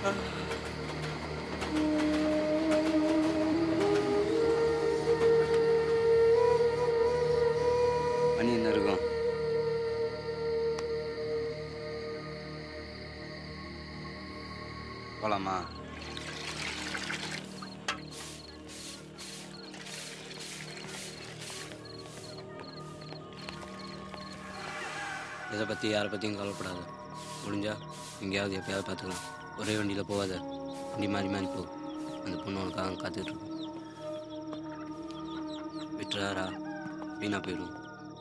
மணி என்ன இருக்கும் போலாமா இதை பற்றி யாரை பற்றியும் கவலைப்படாத முடிஞ்சா எங்கேயாவது எப்பயாவது பார்த்துக்கலாம் ஒரே வண்டியில் போகாத வண்டி மாறி மாறி போ அந்த பொண்ணு உனக்காக காத்துட்டு இருக்கும் விட்டுறாரா வீணா போயிடும்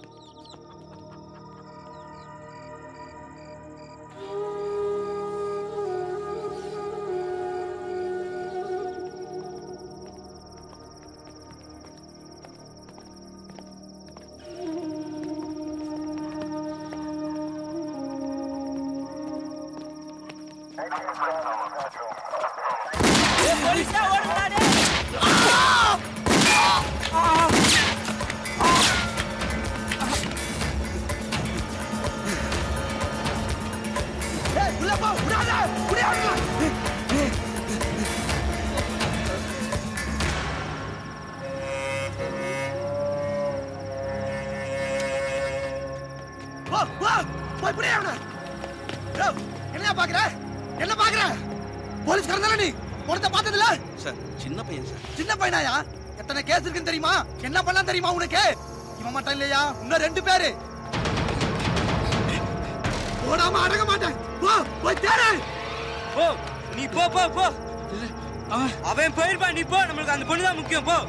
என்ன பாக்குற என்ன பாக்குற போலீஸ் தானே நீ உனத்த பார்த்ததுல சார் சின்ன பையன் சார் சின்ன பையனாயா எத்தனை கேஸ் இருக்குன்னு தெரியுமா என்ன பண்ணலாம் தெரியுமா உனக்கு இவன் மட்டும் இல்லையா இன்னும் ரெண்டு பேரு போடாம அடங்க மாட்டேன் போ போய் தேடு போ நீ போ போ போ அவன் போயிருப்பான் நீ போ நம்மளுக்கு அந்த பொண்ணு தான் முக்கியம் போ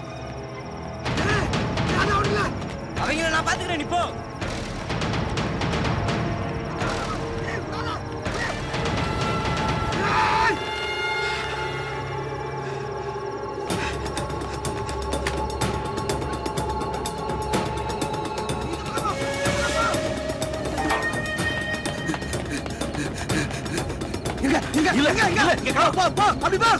அவங்கள நான் பாத்துக்கிறேன் நீ போ இங்க இங்க இங்க இங்க இங்க போ போ அப்படி போ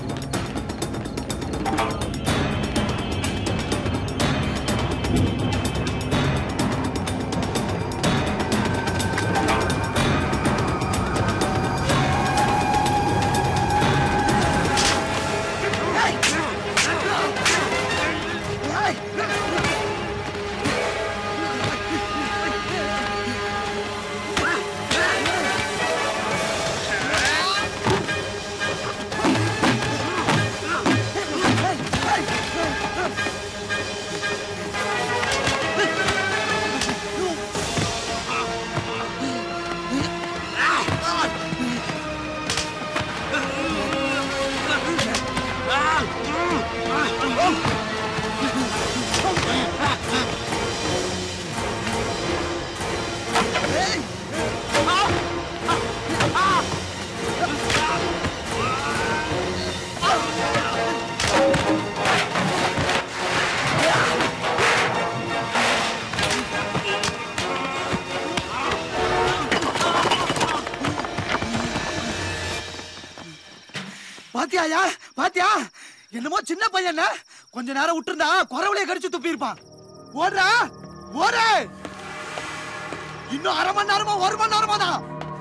பாத்தியாயா பாத்தியா என்னமோ சின்ன பையன் கொஞ்ச நேரம் விட்டுருந்தா குறவளைய கடிச்சு துப்பி இருப்பான் ஓடுறா ஓடு இன்னும் அரை மணி நேரமா ஒரு மணி நேரமா தான்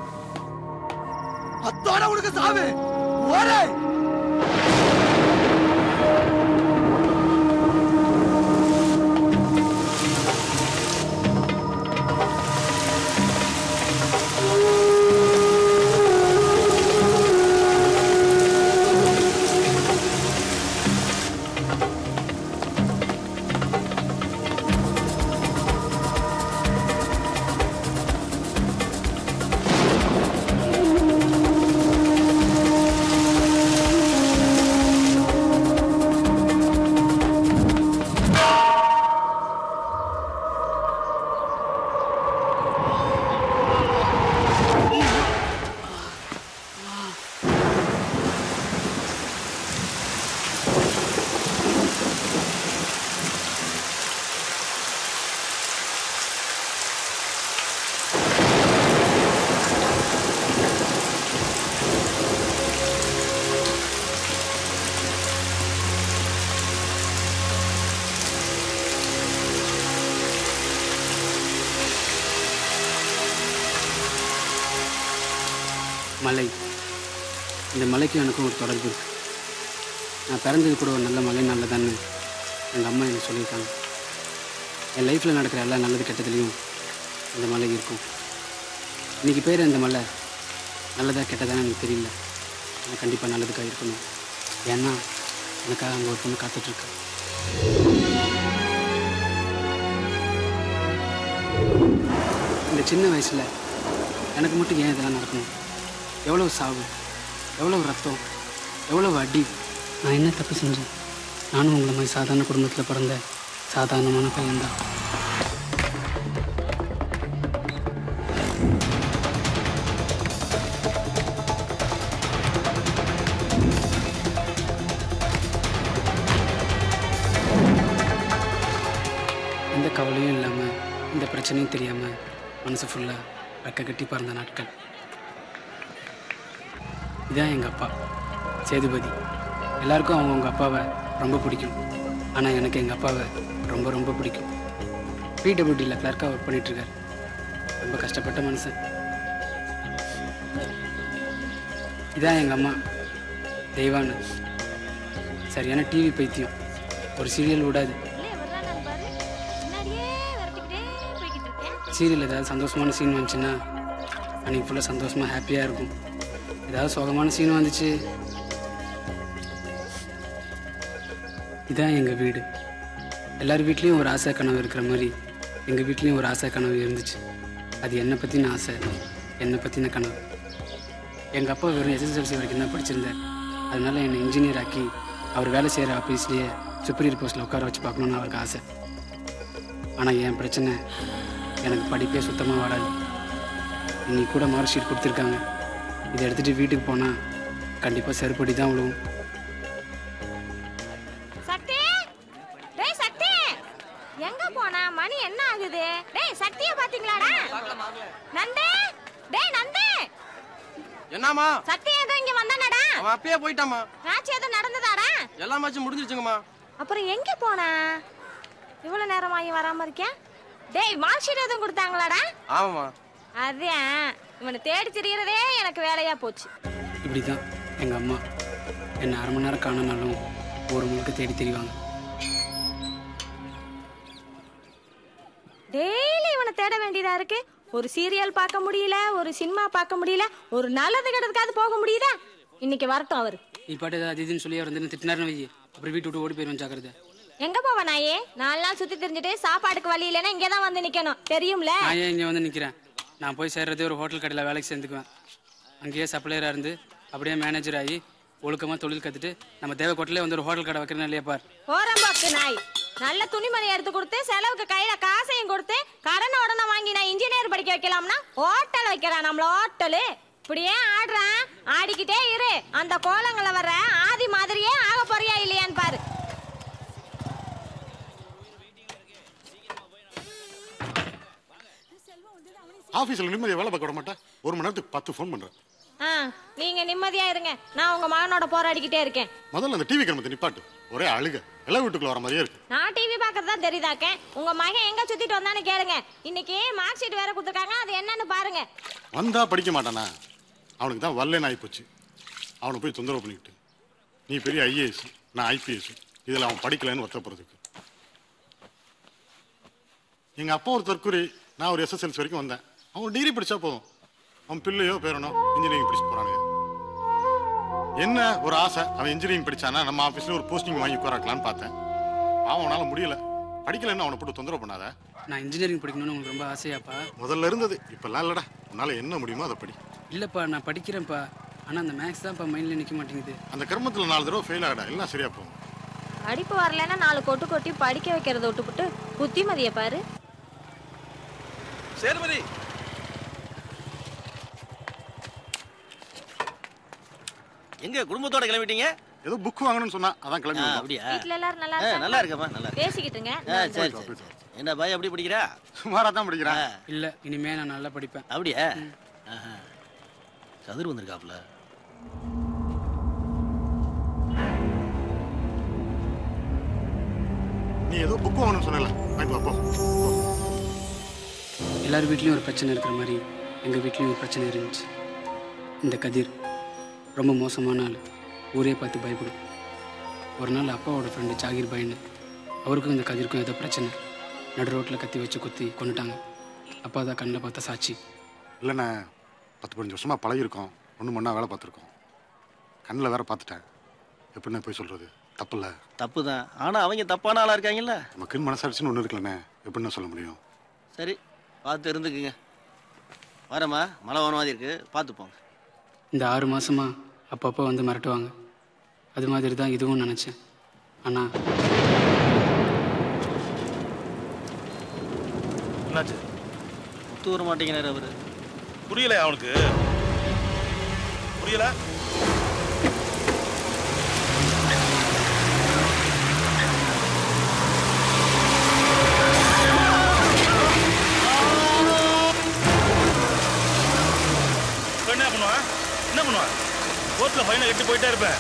அத்தோட உனக்கு சாவு ஓடு மலை இந்த மலைக்கும் எனக்கும் ஒரு தொடர்பு இருக்குது நான் பிறந்தது கூட ஒரு நல்ல மலை நல்லதான்னு எங்கள் அம்மா எனக்கு சொல்லியிருக்காங்க என் லைஃப்பில் நடக்கிற எல்லா நல்லது கெட்டதுலேயும் இந்த மலை இருக்கும் இன்றைக்கி பேர் இந்த மலை நல்லதா கெட்டதான்னு எனக்கு தெரியல ஆனால் கண்டிப்பாக நல்லதுக்காக இருக்கணும் ஏன்னா எனக்காக அங்கே ஒரு பொண்ணு காத்துட்ருக்கு இந்த சின்ன வயசில் எனக்கு மட்டும் ஏன் இதெல்லாம் நடக்கணும் எவ்வளோ சாவு எவ்வளோ ரத்தம் எவ்வளோ அடி நான் என்ன தப்பு செஞ்சேன் நானும் உங்களை மாதிரி சாதாரண குடும்பத்தில் பிறந்த சாதாரணமான பையன்தான் எந்த கவலையும் இல்லாமல் எந்த பிரச்சனையும் தெரியாமல் மனசு ஃபுல்லாக ரெக்க கட்டி பறந்த நாட்கள் இதான் எங்கள் அப்பா சேதுபதி எல்லாருக்கும் அவங்கவுங்க அப்பாவை ரொம்ப பிடிக்கும் ஆனால் எனக்கு எங்கள் அப்பாவை ரொம்ப ரொம்ப பிடிக்கும் பிடபிள்யூடியில் கிளர்க்காக ஒர்க் பண்ணிகிட்ருக்கார் ரொம்ப கஷ்டப்பட்ட மனுஷன் இதான் எங்கள் அம்மா தெய்வானு சரியான டிவி பைத்தியம் ஒரு சீரியல் விடாது இல்லையே வர்றானான்னு பாரு முன்னாடியே விரட்டிக்கிட்டே போய்கிட்டு இருக்கேன் சீரியல் ஏதாவது சந்தோஷமான சீன் வந்துச்சுன்னா அன்றைக்கி ஃபுல்லாக சந்தோஷமாக ஹாப்பியாக இருக்கும் ஏதாவது சோகமான சீன் வந்துச்சு இதான் எங்கள் வீடு எல்லார் வீட்லேயும் ஒரு ஆசை கனவு இருக்கிற மாதிரி எங்கள் வீட்லேயும் ஒரு ஆசை கனவு இருந்துச்சு அது என்னை பற்றின ஆசை என்னை பற்றின கனவு எங்கள் அப்பா வெறும் எஸ்எஸ்எல்சி வரைக்கும் தான் படிச்சிருந்தார் அதனால என்னை இன்ஜினியர் ஆக்கி அவர் வேலை செய்கிற ஆஃபீஸ்லேயே சுப்பீரியர் போஸ்ட்டில் உட்கார வச்சு பார்க்கணுன்னு அவருக்கு ஆசை ஆனால் என் பிரச்சனை எனக்கு படிப்பே சுத்தமாக வராது இன்னைக்கு கூட மார்க் ஷீட் கொடுத்துருக்காங்க இதை எடுத்துகிட்டு வீட்டுக்கு போனால் கண்டிப்பாக செருப்படி தான் விழுவும் சக்தி டேய் சக்தி எங்க போனா மணி என்ன ஆகுது டேய் சக்திய பாத்தீங்களாடா நந்தே டேய் நந்தே என்னம்மா சக்தி ஏதோ இங்க வந்தானடா அவன் அப்பயே போயிட்டாம்மா மேட்ச் ஏதோ நடந்ததாடா எல்லா மேட்சும் முடிஞ்சிருச்சுங்கம்மா அப்புறம் எங்க போனா இவ்வளவு நேரமாகி வராம இருக்கேன் டேய் மார்க் ஷீட் எதுவும் கொடுத்தாங்களாடா ஆமாம்மா அதான் இவனை தேடி திரியறதே எனக்கு வேலையா போச்சு இப்படி தான் எங்கள் அம்மா என்னை அரை மணி நேரம் காணனாலும் ஒரு முழுக்க தேடி தெரிவாங்க டெய்லி இவனை தேட வேண்டியதா இருக்கு ஒரு சீரியல் பார்க்க முடியல ஒரு சினிமா பார்க்க முடியல ஒரு நல்லது கிடதுக்காவது போக முடியுதா இன்னைக்கு வரட்டும் அவரு நீ பாட்டு ஏதாவது அது இதுன்னு சொல்லி அவர் வந்து திட்டினாருன்னு வை அப்புறம் வீட்டு விட்டு ஓடி போயிடுவேன் ஜாக்கிரதை எங்க போவ நாயே நாலு நாள் சுத்தி தெரிஞ்சுட்டு சாப்பாடுக்கு வழி இல்லைன்னா இங்கே தான் வந்து நிக்கணும் தெரியும்ல நான் ஏன் இங்கே வந்து நிற்கிறேன் நான் போய் சேர்றதே ஒரு ஹோட்டல் கடையில் வேலைக்கு சேர்ந்துக்குவேன் அங்கேயே சப்ளையராக இருந்து அப்படியே மேனேஜர் ஆகி ஒழுக்கமாக தொழில் கற்றுட்டு நம்ம தேவைக்கோட்டிலே வந்து ஒரு ஹோட்டல் கடை வைக்கிறேன்னு இல்லையா பார் போறம்போக்கு நாய் நல்ல துணிமணி எடுத்து கொடுத்து செலவுக்கு கையில காசையும் கொடுத்து கடனை உடனே வாங்கி நான் இன்ஜினியர் படிக்க வைக்கலாம்னா ஹோட்டல் வைக்கிறான் நம்மள ஹோட்டலு இப்படியே ஆடுறான் ஆடிக்கிட்டே இரு அந்த கோலங்களை வர்ற ஆதி மாதிரியே ஆக போறியா இல்லையான்னு பாரு ஆஃபீஸில் நிம்மதியாக வேலை பார்க்க விட மாட்டேன் ஒரு மணி நேரத்துக்கு பத்து ஃபோன் பண்ணுறேன் ஆ நீங்க நிம்மதியா இருங்க நான் உங்க மகனோட போராடிக்கிட்டே இருக்கேன் முதல்ல அந்த டிவி கிளம்பத்தை நிப்பாட்டு ஒரே அழுக எல்லாம் வீட்டுக்குள்ள வர மாதிரியே இருக்கு நான் டிவி பார்க்கறது தான் தெரியுதாக்க உங்க மகன் எங்க சுத்திட்டு வந்தான்னு கேளுங்க இன்னைக்கு மார்க் ஷீட் வேற கொடுத்துருக்காங்க அது என்னன்னு பாருங்க வந்தா படிக்க மாட்டானா அவனுக்கு தான் வல்லேன்னு ஆகிப்போச்சு அவனை போய் தொந்தரவு பண்ணிக்கிட்டு நீ பெரிய ஐஏஎஸ் நான் ஐபிஎஸ் இதில் அவன் படிக்கலைன்னு வருத்தப்படுறதுக்கு எங்கள் அப்பா ஒரு தற்கொலை நான் ஒரு எஸ்எஸ்எல்சி வரைக்கும் வந்தேன் அவன் டிகிரி படிச்சா போதும் அவன் பிள்ளையோ பேரனோ இன்ஜினியரிங் படிச்சு போறானுங்க என்ன ஒரு ஆசை அவன் இன்ஜினியரிங் படிச்சானா நம்ம ஆஃபீஸில் ஒரு போஸ்டிங் வாங்கி உட்காராக்கலான்னு பார்த்தேன் அவனால முடியல படிக்கலைன்னு அவனை போட்டு தொந்தரவு பண்ணாத நான் இன்ஜினியரிங் படிக்கணும்னு உங்களுக்கு ரொம்ப ஆசையாப்பா முதல்ல இருந்தது இப்பெல்லாம் இல்லடா உன்னால என்ன முடியுமோ அதை படி இல்லைப்பா நான் படிக்கிறேன்ப்பா ஆனால் அந்த மேக்ஸ் தான்ப்பா மைண்டில் நிற்க மாட்டேங்குது அந்த கர்மத்தில் நாலு தடவை ஃபெயில் ஆகடா எல்லாம் சரியா போகும் படிப்பு வரலைன்னா நாலு கொட்டு கொட்டி படிக்க வைக்கிறத விட்டுப்புட்டு புத்திமதிய பாரு சேதுபதி எங்க குடும்பத்தோட கிளம்பிட்டீங்க ஏதோ புக் வாங்கணும்னு சொன்னா அதான் கிளம்பி ஆ, வந்தோம். அப்படியா வீட்ல எல்லாரும் நல்லா ஆ, நல்லா இருக்காங்களா? இருக்கம்மா நல்லா இருக்கு பேசிக்கிட்டுங்க ஆ, சரி சரி சரி. என்ன பாய் எப்படி படிக்கிறா சுமாரா தான் படிக்கிறான் ஆ, இல்லை இனிமே நான் நல்லா படிப்பேன் அப்படியா ஆஹா. சதுர் வந்திருக்காப்ல நீ ஏதோ புக் வாங்கணும்னு சொன்னல வாங்கிட்டு வா போ போ. எல்லார் வீட்லேயும் ஒரு பிரச்சனை இருக்கிற மாதிரி எங்கள் வீட்லேயும் ஒரு பிரச்சனை இருந்துச்சு இந்த கதிர் ரொம்ப மோசமான ஆள் ஊரே பார்த்து பயப்படும் ஒரு நாள் அப்பாவோட ஃப்ரெண்டு ஜாகிர் பையன் அவருக்கும் இந்த கதிர்க்கும் ஏதோ பிரச்சனை நடு ரோட்டில் கத்தி வச்சு குத்தி கொண்டுட்டாங்க அப்பா தான் கண்ணில் பார்த்த சாட்சி இல்லைண்ணே பத்து பதினஞ்சு வருஷமா பழகிருக்கோம் ஒன்று மண்ணா வேலை பார்த்துருக்கோம் கண்ணில் வேற பார்த்துட்டேன் எப்படிண்ணே போய் சொல்கிறது தப்பில்ல தப்பு தான் ஆனால் அவங்க தப்பான ஆளாக இருக்காங்கல்ல நமக்குன்னு மனசாட்சின்னு ஒன்று இருக்குல்லண்ணே எப்படிண்ணே சொல்ல முடியும் சரி பார்த்து இருந்துக்குங்க வரேம்மா மழை வர மாதிரி இருக்கு பார்த்து போங்க இந்த ஆறு மாசமா அப்பப்போ வந்து மிரட்டுவாங்க அது மாதிரி தான் இதுவும் நினச்சேன் ஆனால் என்னாச்சு ஒத்து வர மாட்டேங்கிறாரு அவரு புரியல அவனுக்கு புரியல இப்ப என்ன பண்ணுவான் என்ன பண்ணுவான் கோர்ட்ல ஃபைனை கட்டி போயிட்டே இருப்பேன்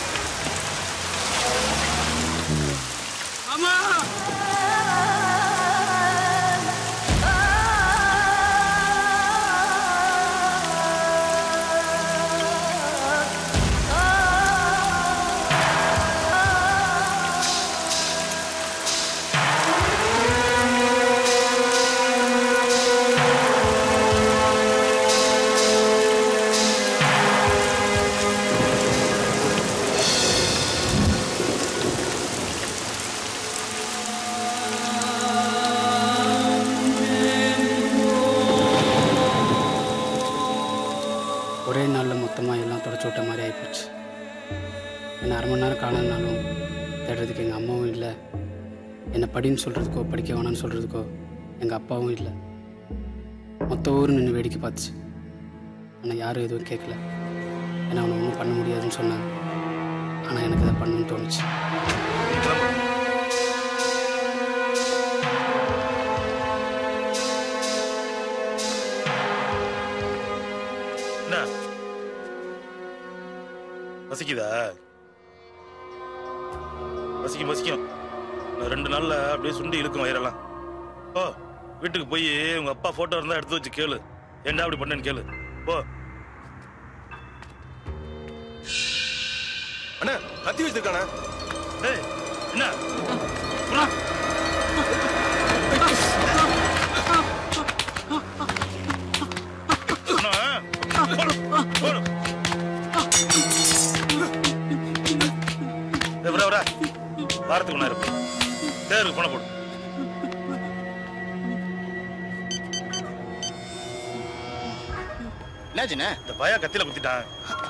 ஒரே நாளில் மொத்தமாக எல்லாம் தொடச்சி விட்ட மாதிரி ஆகிப்போச்சு என்ன அரை மணி நேரம் காணனாலும் தேடுறதுக்கு எங்கள் அம்மாவும் இல்லை என்னை படின்னு சொல்கிறதுக்கோ படிக்க வேணாம்னு சொல்கிறதுக்கோ எங்கள் அப்பாவும் இல்லை மொத்த ஊர் நின்று வேடிக்கை பார்த்துச்சு ஆனால் யாரும் எதுவும் கேட்கல ஏன்னா அவனை ஒன்றும் பண்ண முடியாதுன்னு சொன்னாங்க ஆனால் எனக்கு அதை பண்ணணும்னு தோணுச்சு என்ன பசிக்குதா பசிக்கும் பசிக்கும் நான் ரெண்டு நாள்ல அப்படியே சுண்டி இழுக்கும் வயிறெல்லாம் ஓ வீட்டுக்கு போய் உங்க அப்பா போட்டோ இருந்தா எடுத்து வச்சு கேளு ஏன்டா அப்படி பண்ணேன்னு கேளு போ அண்ணா கத்தி வச்சிருக்கானே ஏய் என்ன புறா. அண்ணா, போடு, போடு. ஏய், விடா, விடா. வாரத்துக்கு ஒன்றா இருப்பேன் தேருக்கு பணம் போடு என்னாச்சுண்ணே இந்த பயா கத்தியில குத்திட்டான்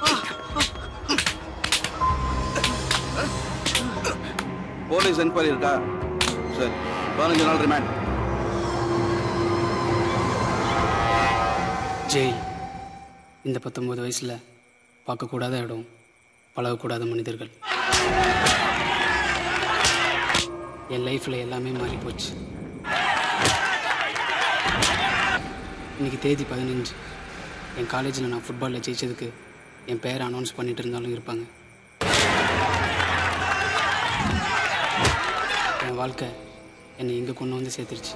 போலீஸ் என்கொயரி இருக்கா சரி பதினஞ்சு நாள் ரிமாண்ட் ஜெயில் இந்த பத்தொம்பது வயசில் பார்க்கக்கூடாத இடம் பழகக்கூடாத மனிதர்கள் என் லைஃப்பில் எல்லாமே மாறி போச்சு இன்னைக்கு தேதி பதினஞ்சு என் காலேஜில் நான் ஃபுட்பாலில் ஜெயிச்சதுக்கு என் பேரை அனௌன்ஸ் பண்ணிட்டு இருந்தாலும் இருப்பாங்க என் வாழ்க்கை என்னை இங்கே கொண்டு வந்து சேர்த்துருச்சு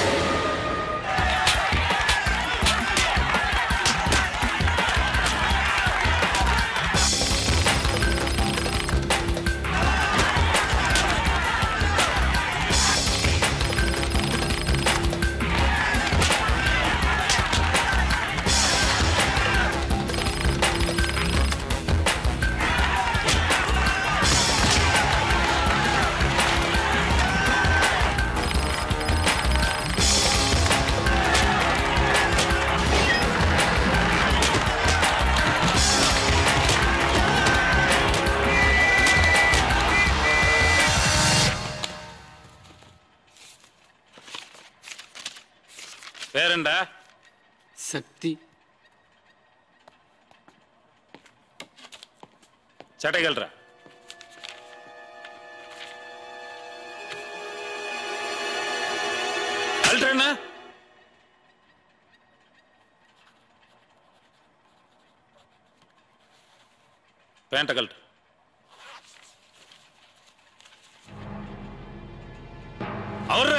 பேரண்டா சக்தி சட்டை கல்றா கல்றா பேண்ட கல்ட்டு அவர்ரா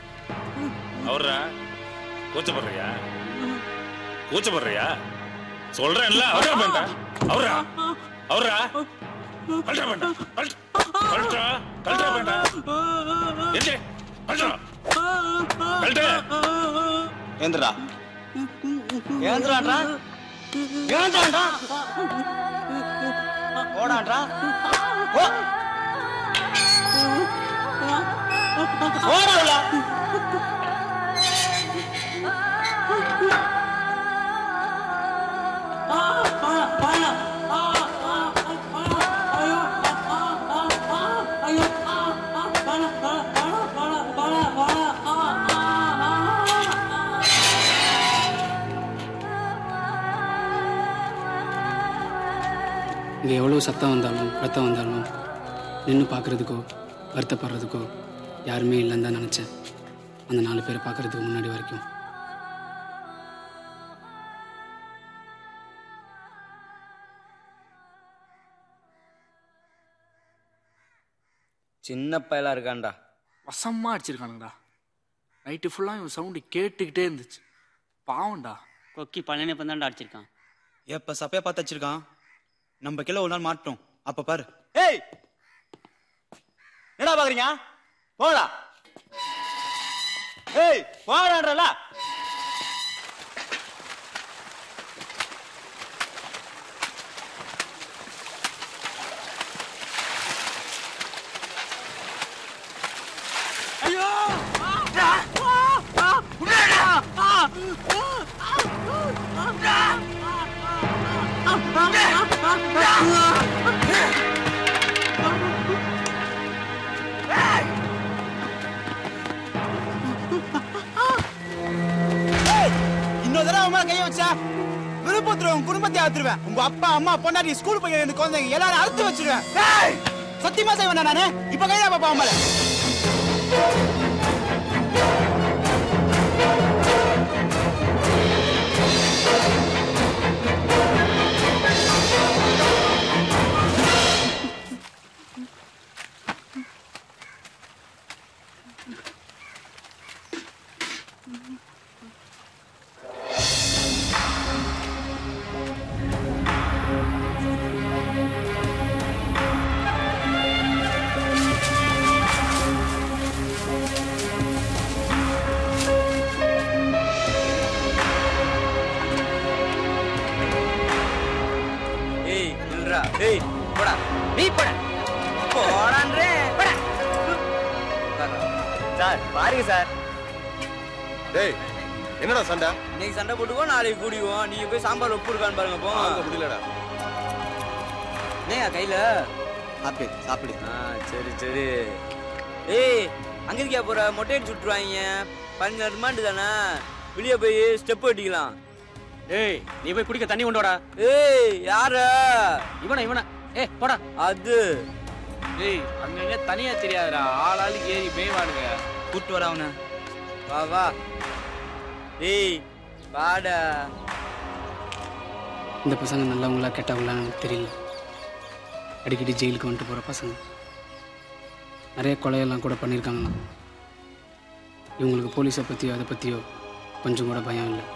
அவர்ரா கூச்சப்படுறியா கூச்சப்படுறியா சொல்றேன்ல அவரா பேண்டா அவரா அவரா கல்றா பேண்டா கல்றா கல்றா பேண்டா எந்த கல்றா கல்றா ஏந்திரா ஏந்திரான்றா ஏந்திரான்றா ஓடான்றா ஓ ஓடல இங்கே எவ்வளோ சத்தம் வந்தாலும் ரத்தம் வந்தாலும் நின்று பார்க்குறதுக்கோ வருத்தப்படுறதுக்கோ யாருமே இல்லைன்னு தான் நினச்சேன் அந்த நாலு பேரை பார்க்குறதுக்கு முன்னாடி வரைக்கும் சின்ன பயலா இருக்கான்டா வசமாக அடிச்சிருக்கானுங்கடா நைட்டு ஃபுல்லாக இவன் சவுண்டு கேட்டுக்கிட்டே இருந்துச்சு பாவம்டா கொக்கி பழனியப்பன் தான்டா அடிச்சிருக்கான் எப்ப சப்பையா பார்த்து வச்சிருக்கான் நம்ம கீழே ஒரு நாள் மாட்டோம் அப்ப பாரு ஏய் என்னடா பாக்குறீங்க போடா ஏய் போடான்றல ஐயோ இன்னொரு தடவை அம்மா கைய வச்சா விருப்பத்துல உன் குடும்பத்தை அறுத்துருவேன் உங்க அப்பா அம்மா பொண்டாட்டி ஸ்கூல் போய் இந்த குழந்தைங்க எல்லாரும் அறுத்து வச்சிருவேன் சத்தியமா செய்வேன் நானு இப்ப கையா பாப்பா அம்மால ஏய் நில்றா ஏய் போடா நீ போடா போடான்றே போடா சார் பாருங்க சார் டேய் என்னடா சண்டை இன்னைக்கு சண்டை போட்டுக்கோ நாளைக்கு கூடிக்குவோம் நீங்க போய் சாம்பார் உப்பு இருக்கான்னு பாருங்க போ முடியலடா என்னையா கையில சாப்பிடு சாப்பிடு ஆ சரி சரி ஏய் அங்க இருக்கியா போற மொட்டை அடிச்சு விட்டுருவாங்க பதினஞ்சு ரிமாண்டு தானே வெளியே போய் ஸ்டெப் அடிக்கலாம் ஏய் நீ போய் குடிக்க தண்ணி கொண்டு வாடா ஏய் யார இவனா இவனா ஏய் போடா அது ஏய் அங்கங்க தனியா தெரியாதுடா ஆள் ஆளுக்கு ஏறி மேய்வானுங்க கூட்டு வர அவனை வா வா ஏய் வாடா இந்த பசங்க நல்லவங்களா கெட்டவங்களான்னு எனக்கு தெரியல அடிக்கடி ஜெயிலுக்கு வந்துட்டு போகிற பசங்க நிறைய கொலையெல்லாம் கூட பண்ணியிருக்காங்களாம் இவங்களுக்கு போலீஸை பற்றியோ அதை பற்றியோ கொஞ்சம் கூட பயம் இல்லை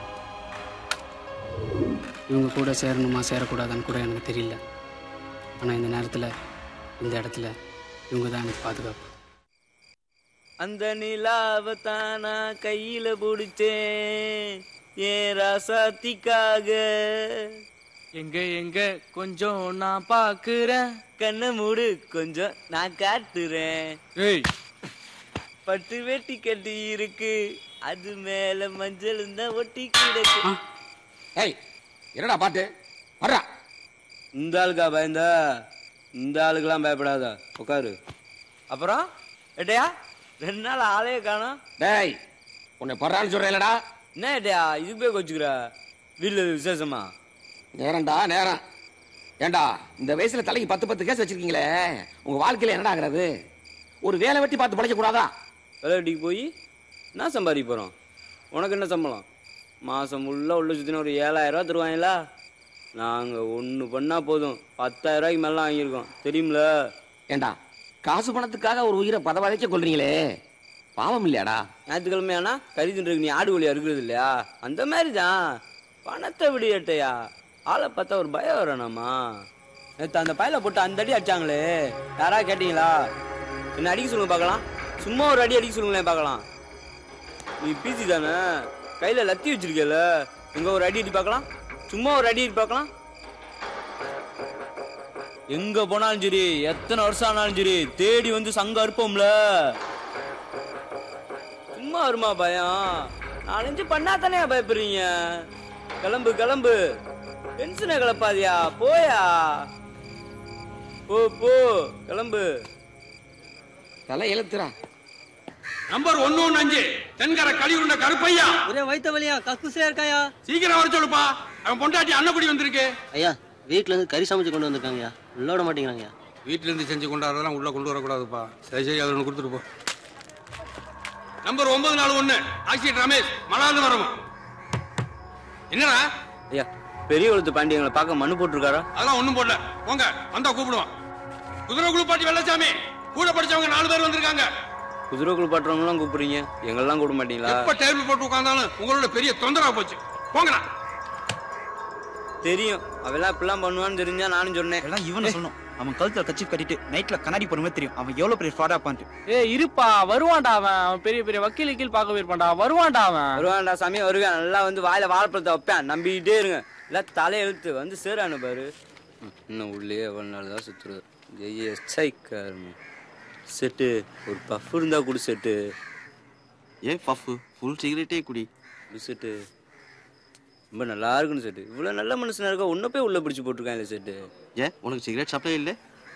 இவங்க கூட சேரணுமா சேரக்கூடாதான்னு கூட எனக்கு தெரியல ஆனால் இந்த நேரத்தில் இந்த இடத்துல இவங்க தான் எனக்கு பாதுகாப்பு அந்த நிலாவை தானா கையில பிடிச்சேன் ஏன் ராசாத்திக்காக எங்க எங்க கொஞ்சம் நான் பாக்குறேன் கண்ணை மூடு கொஞ்சம் நான் காட்டுறேன் ஏய் பட்டு வேட்டி கட்டி இருக்கு அது மேல மஞ்சள் தான் ஒட்டி கிடக்கு ஏய் என்னடா பாட்டு வர்றா இந்த ஆளுக்கா பயந்தா இந்த ஆளுக்கெல்லாம் பயப்படாத உட்காரு அப்புறம் ஏட்டையா ரெண்டு நாள் ஆளையே காணோம் டேய் உன்னை பர்றான்னு சொல்றேன்லடா என்ன ஏட்டையா இதுக்கு போய் கொச்சுக்கிற வீட்டில் விசேஷமா நேரம்டா நேரம் ஏண்டா இந்த வயசுல தலைக்கு பத்து பத்து கேஸ் வச்சிருக்கீங்களே உங்க வாழ்க்கையில என்னடா ஆகுறது ஒரு வேலை வெட்டி பார்த்து பழைக்க கூடாதா விளையாட்டிக்கு போய் என்ன சம்பாதிக்க போகிறோம் உனக்கு என்ன சம்பளம் மாதம் ஃபுல்லாக உள்ள சுற்றின ஒரு ஏழாயிரம் ரூபா தருவாங்களா நாங்கள் ஒன்று பண்ணால் போதும் பத்தாயிரம் ரூபாய்க்கு மேலே வாங்கியிருக்கோம் தெரியுமில ஏண்டா காசு பணத்துக்காக ஒரு உயிரை பதவதைக்க கொள்றீங்களே பாவம் இல்லையாடா ஞாயிற்றுக்கிழமையானா கறி தின்றதுக்கு நீ ஆடு வழியாக இருக்கிறது இல்லையா அந்த மாதிரி தான் பணத்தை விடு ஏட்டையா ஆளை பார்த்தா ஒரு பயம் வரணுமா நேற்று அந்த பையில போட்டு அந்த அடி அடிச்சாங்களே யாரா கேட்டீங்களா என்ன அடிக்க சொல்லுங்க பார்க்கலாம் சும்மா ஒரு அடி அடிக்க சொல்லுங்களேன் பார்க்கலாம் நீ பிசி தானே கையில லத்தி வச்சிருக்கல எங்க ஒரு அடி அடி பார்க்கலாம் சும்மா ஒரு அடி அடி பார்க்கலாம் எங்க போனாலும் சரி எத்தனை வருஷம் ஆனாலும் சரி தேடி வந்து சங்க அறுப்போம்ல சும்மா வருமா பயம் நாலஞ்சு பண்ணா தானே பயப்படுறீங்க கிளம்பு கிளம்பு டென்ஷனை கிளப்பாதியா போயா போ போ கிளம்பு தலை எழுத்துறா நம்பர் ஒன்னு ஒன்னு அஞ்சு தென்கரை கழிவுண்ட கருப்பையா ஒரே வயித்த வலியா கக்குசியா இருக்காயா சீக்கிரம் வர சொல்லுப்பா அவன் பொண்டாட்டி அன்னக்குடி வந்திருக்கு ஐயா வீட்ல இருந்து கறி சமைச்சு கொண்டு வந்திருக்காங்கய்யா உள்ள விட மாட்டேங்கிறாங்கய்யா வீட்டுல இருந்து செஞ்சு கொண்டாடுறதெல்லாம் உள்ள கொண்டு வரக்கூடாதுப்பா சரி சரி அதை ஒன்று கொடுத்துட்டு போ நம்பர் ஒன்பது நாலு ஒண்ணு ஆக்சிடென்ட் ரமேஷ் மலாந்து வரவும் என்னடா ஐயா பெரிய குளத்து பாண்டியங்களை பார்க்க மனு போட்டிருக்காரா அதெல்லாம் ஒண்ணும் போடல போங்க வந்தா கூப்பிடுவான் குதிரை குழுப்பாட்டி வெள்ளச்சாமி கூட படிச்சவங்க நாலு பேர் வந்திருக்காங்க குதிரை குளிப்பாட்டுறவங்களாம் கூப்பிடுறீங்க எங்கெல்லாம் கூப்பிட மாட்டீங்களா எப்ப டேபிள் போட்டு உட்கார்ந்தாலும் உங்களோட பெரிய தொந்தரவா போச்சு போங்கடா தெரியும் அவெல்லாம் இப்படிலாம் பண்ணுவான்னு தெரிஞ்சா நானும் சொன்னேன் எல்லாம் இவனை சொல்லணும் அவன் கழுத்துல கச்சி கட்டிட்டு நைட்ல கண்ணாடி போடுமே தெரியும் அவன் எவ்வளவு பெரிய ஃப்ராடா பான்ட்டு ஏ இருப்பா வருவான்டா அவன் அவன் பெரிய பெரிய வக்கீல் கீழ் பார்க்க போயிருப்பான்டா வருவான்டா அவன் வருவான்டா சாமி வருவேன் நல்லா வந்து வாயில வாழைப்பழத்தை வைப்பேன் நம்பிக்கிட்டே இருங்க இல்ல தலை எழுத்து வந்து சேரானு பாரு ம், இன்னும் உள்ளே எவ்வளோ நாள் தான் சுத்துறது எஸ்ஐ காரணம் செட்டு ஒரு பஃப் இருந்தா குடி செட்டு ஏன் பஃப் ஃபுல் சிகரெட்டே குடி குடி செட்டு ரொம்ப நல்லா இருக்குன்னு செட்டு இவ்வளோ நல்ல மனுஷனா இருக்கா உன்ன போய் உள்ள பிடிச்சி போட்டிருக்காங்க செட்டு ஏன் உனக்கு சிகரெட் சப்ளை இல்லை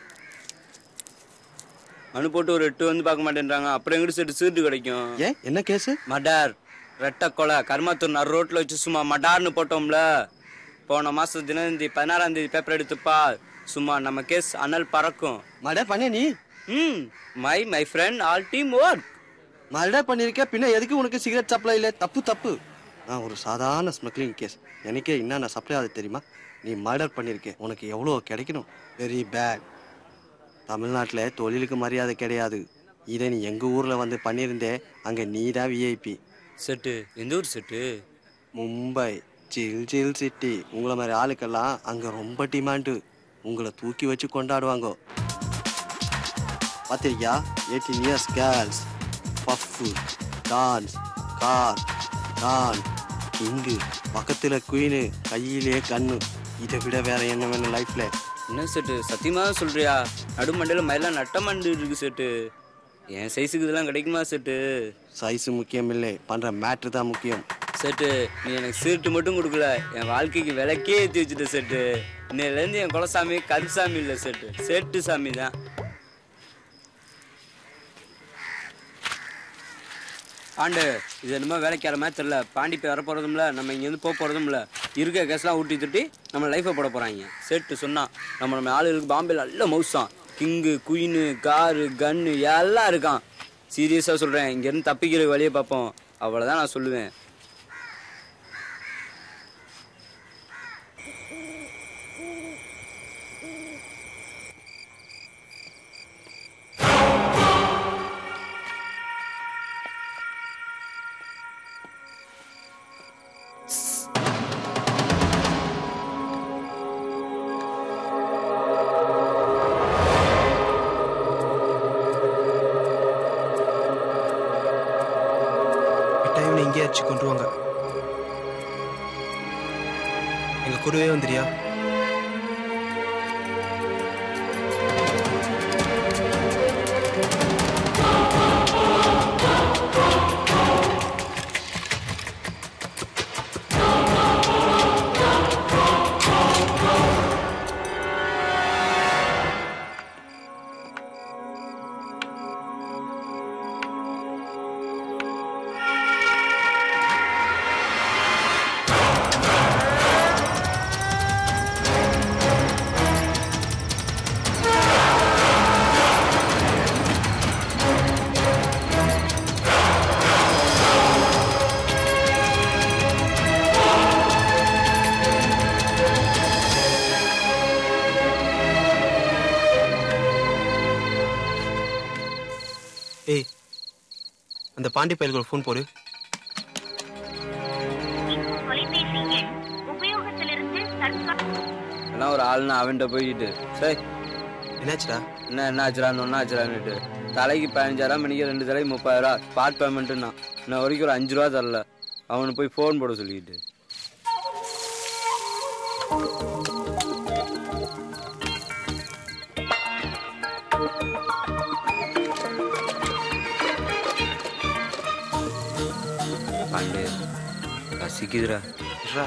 மனு போட்டு ஒரு எட்டு வந்து பார்க்க மாட்டேன்றாங்க அப்புறம் எங்கிட்ட செட்டு சீட்டு கிடைக்கும் ஏன் என்ன கேஸ் மடார் ரெட்ட கொலை கர்மாத்தூர் நடு ரோட்ல வச்சு சும்மா மடார்னு போட்டோம்ல போன மாசம் தினந்தி பதினாறாம் தேதி பேப்பர் எடுத்துப்பா சும்மா நம்ம கேஸ் அனல் பறக்கும் மர்டர் பண்ண நீ ம் my my friend all team work murder பண்ணிருக்க பின்ன எதுக்கு உனக்கு சிகரெட் சப்ளை இல்லை தப்பு தப்பு நான் ஒரு சாதாரண ஸ்மக்லிங் கேஸ் எனக்கே என்னென்ன சப்ளை ஆகுது தெரியுமா நீ மர்டர் பண்ணிருக்க உனக்கு எவ்வளோ கிடைக்கணும் வெரி பேட் தமிழ்நாட்டில் தொழிலுக்கு மரியாதை கிடையாது இதை நீ எங்கள் ஊரில் வந்து பண்ணியிருந்தே அங்கே நீ தான் விஐபி செட்டு எந்த ஊர் set Mumbai chill chill city உங்களை மாதிரி ஆளுக்கெல்லாம் அங்கே ரொம்ப டிமாண்டு உங்களை தூக்கி வச்சு கொண்டாடுவாங்க பார்த்திருக்கியா eighteen years girls pub dance car don இங்கு பக்கத்தில் குயினு கையிலே கண்ணு இதை விட வேற என்ன வேணும் லைஃப்பில் என்ன செட்டு சத்தியமா சொல்றியா நடுமண்டையில மயிலாம் நட்ட மண்டு இருக்கு செட்டு என் சைஸுக்கு இதெல்லாம் கிடைக்குமா செட்டு சைஸ் முக்கியம் இல்லை பண்ணுற மேட்ரு தான் முக்கியம் செட்டு நீ எனக்கு சீட்டு மட்டும் கொடுக்கல என் வாழ்க்கைக்கு விளக்கே ஏற்றி வச்சுட்ட செட்டு இன்னையிலேருந்து என் குலசாமி கருசாமி இல்லை செட்டு செட்டு சாமி தான் ஆண்டு இது என்னமோ வேலைக்கார மாதிரி தெரியல பாண்டி போய் வரப்போகிறதும்ல நம்ம இங்கேருந்து போக போகிறதும்ல இருக்க கேஸ்லாம் ஊட்டி துட்டி நம்ம லைஃப்பை போட போகிறாங்க செட்டு சொன்னான் நம்ம நம்ம ஆளுகளுக்கு பாம்பே நல்ல மவுசான் கிங்கு குயினு காரு கன்னு எல்லாம் இருக்கான் சீரியஸாக சொல்கிறேன் இங்கேருந்து தப்பிக்கிற வழியை பார்ப்போம் அவ்வளோதான் நான் சொல்லுவேன் டைம் இங்கே வச்சு கொண்டு வாங்க எங்க கூடவே வந்துறியா ஏய் அந்த பாண்டி பயல்கள் ஃபோன் போடு தொலைபேசி எண் உபயோகத்திலிருந்து தற்கா தான் ஒரு ஆள்னு அவன்கிட்ட போய்கிட்டு சரி என்னாச்சுடா என்ன என்ன ஆச்சுடான்னு ஒன்றா ஆச்சுடான்னுட்டு தலைக்கு பதினஞ்சாயிரம் மணிக்கு ரெண்டு தலைக்கு முப்பதாயிரம் ஸ்பாட் பேமெண்ட்டுன்னா இன்ன வரைக்கும் ஒரு அஞ்சு ரூபா தரல அவனுக்கு போய் ஃபோன் போட சொல்லிக்கிட்டு பாண்டே பசிக்குதுடா இருடா.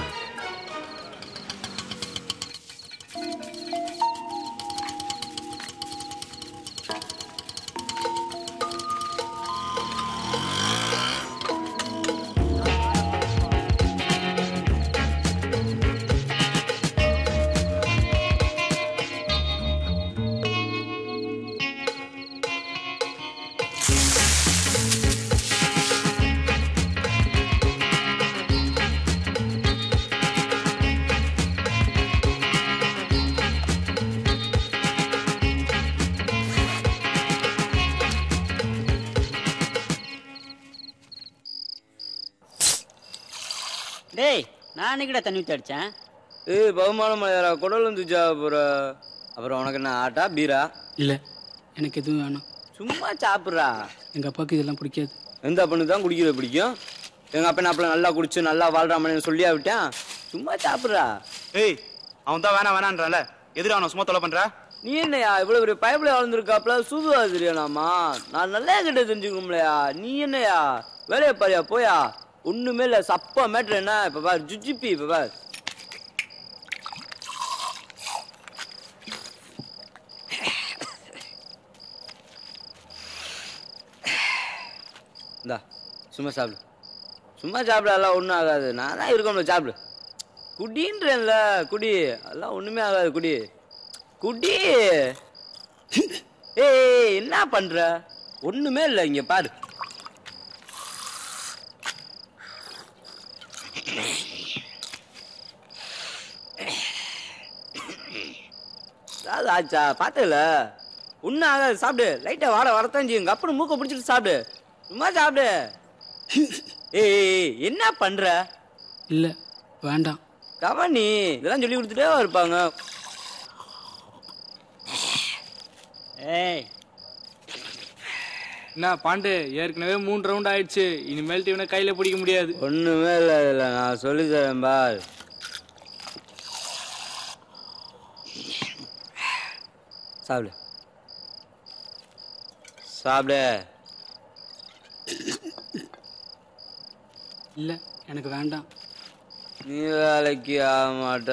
டேய் நான் அன்னைக்கிட்ட தண்ணி ஊற்றி அடித்தேன் ஏய் பகுமானம் மலையாரா குடல் வந்துச்சா அப்புறம் அப்புறம் உனக்கு என்ன ஆட்டா பீரா இல்லை எனக்கு எதுவும் வேணாம் சும்மா சாப்பிட்றா எங்கள் அப்பாவுக்கு இதெல்லாம் பிடிக்காது எந்த அப்பனுக்கு தான் குடிக்கிறது பிடிக்கும் எங்க அப்பா அப்பல நல்லா குடிச்சு நல்லா வாழ்றாமனு சொல்லியா விட்டேன் சும்மா சாப்பிட்றா ஏய் அவன் தான் வேணாம் வேணான்றான்ல எதிர அவனை சும்மா தொலை பண்ற நீ என்னையா இவ்வளவு பெரிய பைப்ல வளர்ந்துருக்காப்ல சூதுவா தெரியானாமா நான் நல்லா கிட்ட தெரிஞ்சுக்கணும்லையா நீ என்னையா வேலையை பாரியா போயா ஒண்ணுமே இல்ல சப்பா மேட்ரு என்ன இப்ப பாரு ஜுஜிப்பி இப்ப பாரு இந்தா சும்மா சாப்பிடு சும்மா சாப்பிட எல்லாம் ஒன்றும் ஆகாது நான் தான் இருக்கோம்ல சாப்பிடு குடின்றேன்ல குடி அதெல்லாம் ஒண்ணுமே ஆகாது குடி குடி ஏய் என்ன பண்ற ஒண்ணுமே இல்ல இங்க பாரு அதாவது ஆச்சா பார்த்தல ஒன்றும் ஆகாது சாப்பிடு லைட்டா வாட வரத்தான் செய்யும் அப்புறம் மூக்க பிடிச்சிட்டு சாப்பிடு சும்மா சாப்பிடு ஏய் ஏய், ஏய், என்ன பண்ற இல்லை வேண்டாம் கவனி இதெல்லாம் சொல்லி கொடுத்துட்டே இருப்பாங்க ஏய் என்ன பாண்டு ஏற்கனவே மூணு ரவுண்ட் ஆயிடுச்சு இனிமேல்ட்டு இவனை கையில பிடிக்க முடியாது ஒண்ணுமே இல்ல இல்ல நான் சொல்லி தரேன் பார் சாப்பிடு சாப்பிடு இல்லை எனக்கு வேண்டாம் நீ வேலைக்கு ஆக மாட்ட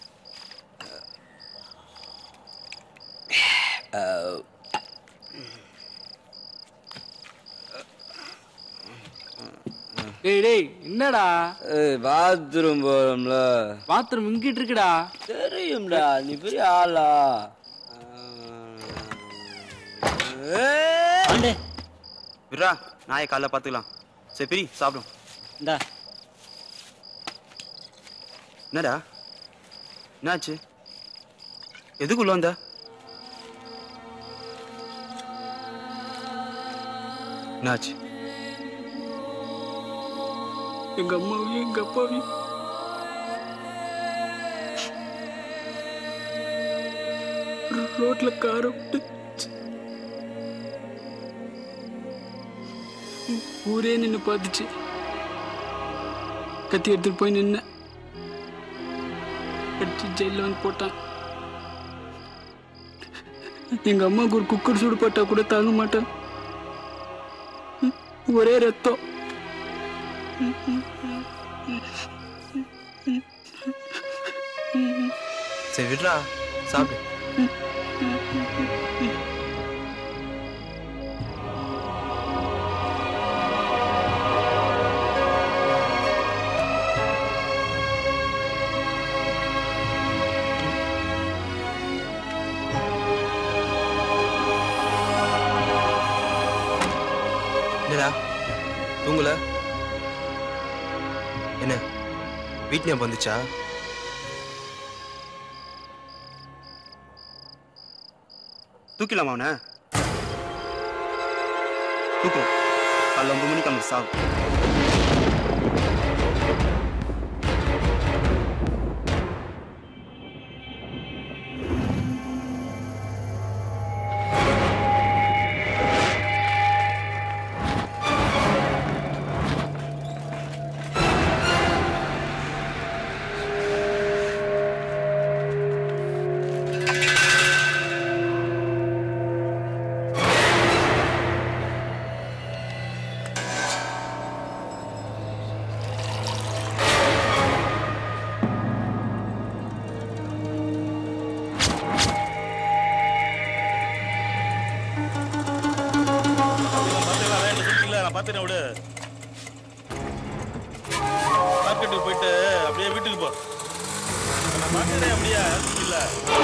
அஹ். டேய் டேய் என்னடா ஏய் பாத்ரூம் போறோம்ல பாத்ரூம் இங்கிட்டு இருக்குடா தெரியும்டா நீ பெரிய ஆளா விட்றா நாயை காலைல பார்த்துக்கலாம் சரி பிரி சாப்பிடும் இந்தா என்னடா என்னாச்சு எதுக்குள்ள வந்த என்னாச்சு எங்க அம்மாவையும் எங்க அப்பாவையும் ரோட்ல காரை விட்டு ஊரே நின்று பார்த்துச்சு கத்தி எடுத்துட்டு போய் நின்ன அடிச்சு ஜெயில வந்து போட்டான் எங்க அம்மாவுக்கு ஒரு குக்கர் சூடு போட்டா கூட தாங்க மாட்டேன் ஒரே ரத்தம் சரி விட்றா சாப்பிடு என்னடா தூங்கல என்ன வீட்டு ஞாபகம் வந்துச்சா தூக்கிடலாமா அவனை தூக்குறோம் காலைல ஒன்பது மணிக்கு அவனுக்கு சாவு பார்த்தேனே விடு மார்க்கெட்டுக்கு போயிட்டு அப்படியே வீட்டுக்கு போ நான் பார்த்துக்கிறேன் அப்படியே இல்ல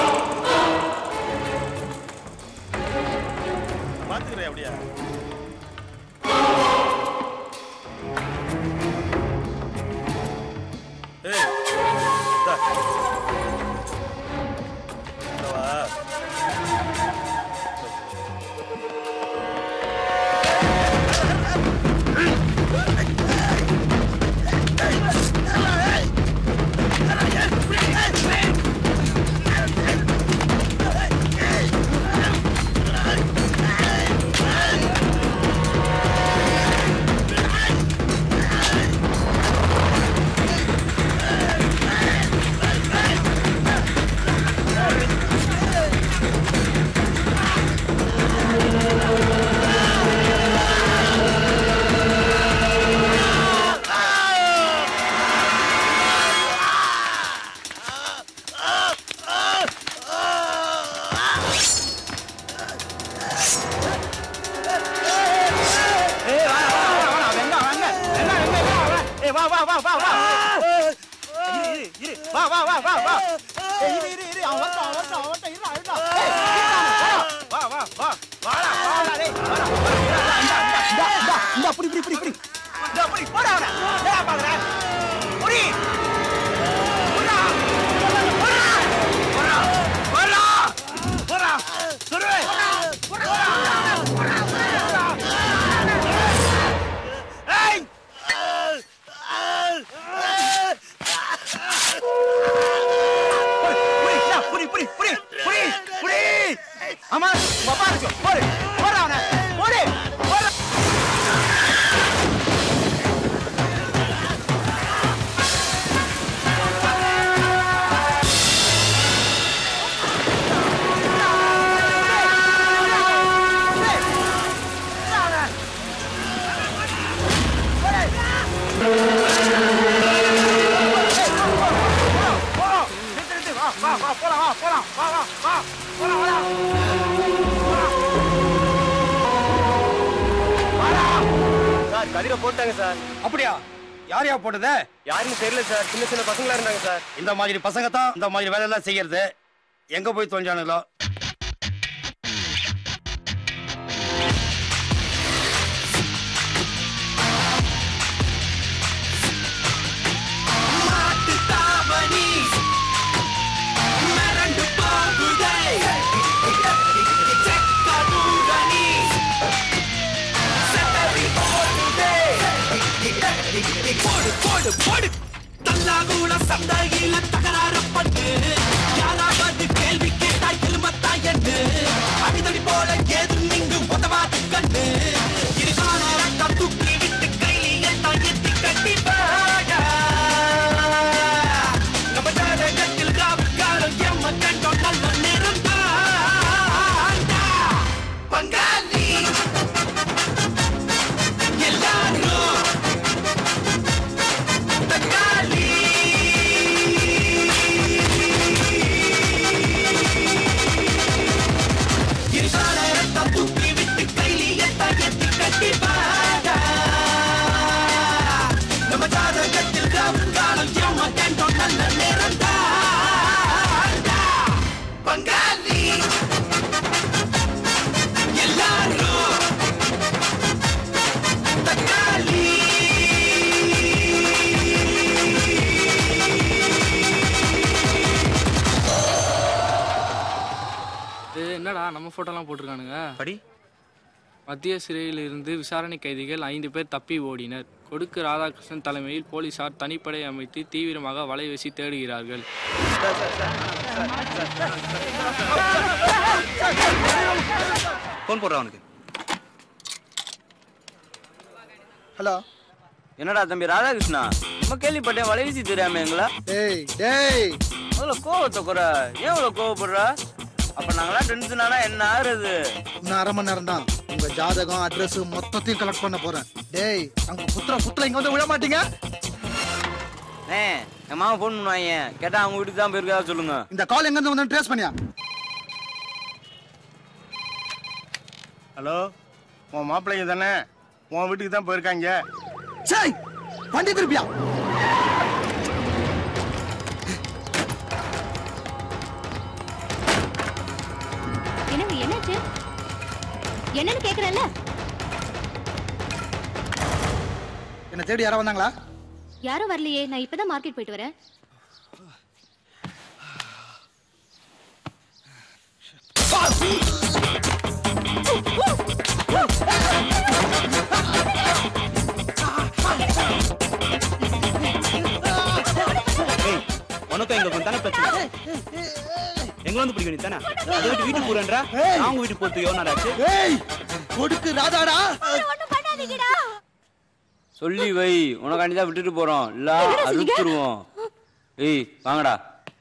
பார்த்துக்கிறேன் அப்படியே ஏய் இந்தா. இந்தா வா. ஏய், வா, வா, வா, வா, வெங்க, வெங்க. வெங்க, வெங்க, வெங்க, வா. ஏய், வா, வா, வா, வா, வா. இரு, இரு, இரு. வா, வா, வா, வா, வா. ஏய், இரு, இரு, இரு. அவன் வரட்டும், அவன் வரட்டும், அவன் வரட்டும். இருடா, இருடா. ஏய், இருடா, வா, வா, வா. வாடா, வாடா, டேய். வாடா, வாடா. இந்தா, இந்தா, இந்தா, இந்தா, இந்தா, புடி, புடி, புடி, புடி. இந்தா, புடி, போடா அவனை. என்னடா பாக்குற? புடி. போடா. போடா. போடா. போடா. போடா. சுருவே. போடா. போடா. ஏய் புடி, இந்தா, புடி, புடி, புடி, புடி, புடி. ஆமா, உங்க அப்பா இருக்கு. போடு, போடுறா அவனை. போடு, போடுறா. போறோம். நிறுத்து, நிறுத்து. வா, வா, வா, போலாம், வா, போலாம். வா, வா, வா. போலாம், வாடா. சார் கதிரை போட்டாங்க சார் அப்படியா யார் யா போட்டது யாருன்னு தெரியல சார் சின்ன சின்ன பசங்களா இருந்தாங்க சார் இந்த மாதிரி பசங்க தான் இந்த மாதிரி வேலையெல்லாம் செய்யறது எங்க போய் தொலைஞ்சானுங்களோ போடு போடு போடு தல்லாகுல சந்தையில தகராறு பண்ணு யாராவது கேள்வி கேட்டாய் திரும்பத்தா என்று அடிதடி போல ஏதும் இங்கு உதவாது கண்ணு இருகால ரத்தம் தூக்கி விட்டு கையில் என்ன எத்தி கட்டி பாடா நம்ம ஜாதகத்தில் காவல்காரன் எம்ம கண்டோம் நல்ல நேரம் பங்காளி எல்லாரும் தக்காளி இருசால ரத்தம் தூக்கி விட்டு கையில் எத்த எத்தி கட்டி பாடா நம்ம ஜாதகத்தில் காலம் எம்ம கண்டோம் நல்ல நேரம் பங்காளி எல்லாரும் தக்காளி இது என்னடா நம்ம போட்டோலாம் போட்டிருக்கானுங்க படி மத்திய சிறையில் இருந்து விசாரணை கைதிகள் ஐந்து பேர் தப்பி ஓடினர் கொடுக்கு ராதாகிருஷ்ணன் தலைமையில் போலீசார் தனிப்படை அமைத்து தீவிரமாக வலை வீசி தேடுகிறார்கள் ஃபோன் போடுறா அவனுக்கு ஹலோ என்னடா தம்பி ராதாகிருஷ்ணா நம்ம கேள்விப்பட்டேன் வலை வீசி தெரியாம எங்களா டேய் டேய் அவ்வளோ கோவத்தை குறை ஏன் அவ்வளோ கோவப்படுற அப்ப நாங்களாம் டென்ஷன் ஆனா என்ன ஆகுறது இன்னும் அரை மணி நேரம் தான் உங்க ஜாதகம் அட்ரஸ் மொத்தத்தையும் கலெக்ட் பண்ண போறேன் டேய் அங்க புத்திர புத்திர இங்க வந்து விழ மாட்டீங்க ஏ என் மாமா ஃபோன் பண்ணுவாங்க கேட்டா அவங்க வீட்டுக்கு தான் போயிருக்கா சொல்லுங்க இந்த கால் எங்க இருந்து வந்து ட்ரேஸ் பண்ணியா ஹலோ உன் மாப்பிள்ளைங்க தானே உன் வீட்டுக்கு தான் போயிருக்காங்க சரி வண்டி திருப்பியா என்னங்க என்னாச்சு என்னன்னு கேக்குறல்ல என்ன தேடி யாரா வந்தாங்களா யாரும் வரலையே நான் இப்பதான் மார்க்கெட் போயிட்டு வரேன் உனக்கும் எங்களுக்கு தானே பிரச்சனை எங்களை வந்து பிடிக்கும் நீ தானே அதை விட்டு வீட்டுக்கு போறேன்றா நான் உங்க வீட்டுக்கு போறதுக்கு எவ்வளோ நேரம் ஆச்சு ஏய் கொடுக்கு ராதாடா சொல்லி வை உனக்காண்டி தான் விட்டுட்டு போறோம் இல்ல என்னடா செஞ்சீங்க? அறுத்துருவோம் ஏய் வாங்கடா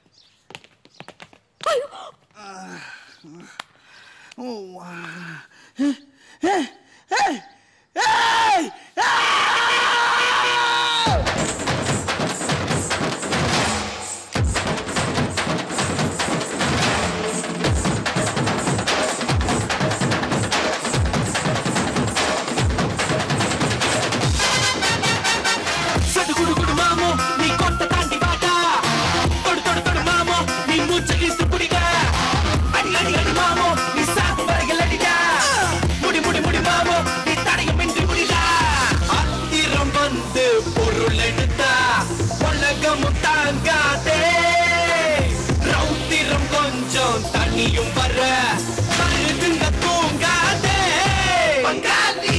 சடு குடு குடு மாமோ நீ கொட்ட தாண்டி வாடா தொடு தொடு தொடு மாமோ நீ மூச்சை இழுத்து பிடிக்க அடி அடி அடி மாமோ நீ சாத்து வரைகள் அடிடா முடி முடி முடி மாமோ நீ தடையும் மின்றி முடிடா ஆத்திரம் வந்து பொருள் எடுத்தா உலகமும் தாங்காதே ரௌத்திரம் கொஞ்சம் தண்ணியும் வர மருதுங்க தூங்காதே பங்காளி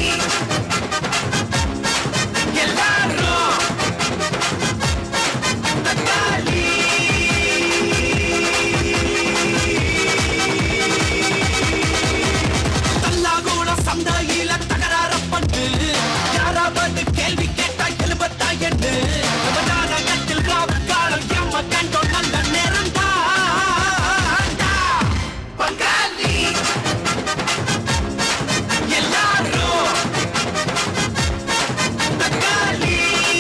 எல்லாரும் தக்காளி தல்லாகூட சந்தையில தகராற பண்ணு யாராவது கேள்வி கேட்டா எழுபத்தா எண்ணு நம்ம நாடகத்தில் காலம் எம்ம கண்டோம் நல்ல நேரம் பங்காளி எல்லாரும் தக்காளி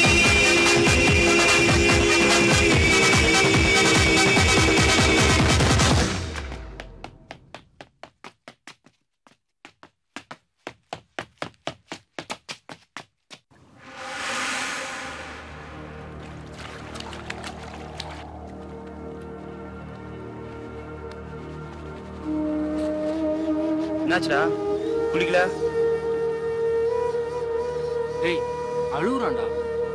என்னாச்சுடா குளிக்கல ஏய் அழுகுறான்டா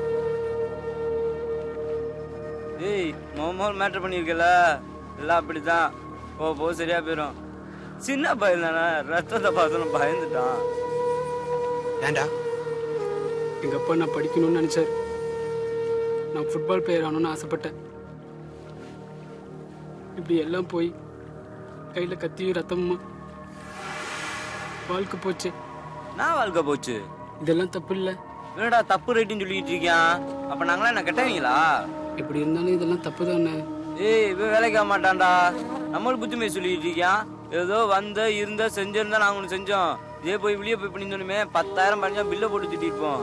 ஏய் மொமல் மேட்ரு பண்ணியிருக்கல எல்லாம் அப்படிதான் போ போ சரியா போயிடும் சின்ன பையன் தானே ரத்தத்தை பார்த்தோன்னு பயந்துட்டான் ஏண்டா எங்க அப்பா நான் படிக்கணும்னு நினைச்சாரு நான் ஃபுட்பால் பிளேயர் ஆகணும்னு ஆசைப்பட்டேன் இப்படி எல்லாம் போய் கையில கத்தியும் ரத்தமுமா வாழ்க்கை போச்சு நான் வாழ்க்கை போச்சு இதெல்லாம் தப்பு இல்ல என்னடா தப்பு ரைட்டுன்னு சொல்லிட்டு இருக்கியான் அப்ப நாங்களாம் என்ன கெட்டவங்களா எப்படி இருந்தாலும் இதெல்லாம் தப்பு தானே ஏய் இவன் வேலைக்கு ஆக மாட்டான்டா நம்மளும் புத்திமை சொல்லிட்டு இருக்கியான் ஏதோ வந்த இருந்த செஞ்சிருந்தா நாங்க ஒன்று செஞ்சோம் இதே போய் வெளியே போய் பண்ணியிருந்தோமே பத்தாயிரம் பதினஞ்சா பில்லை போட்டு திட்டிருப்போம்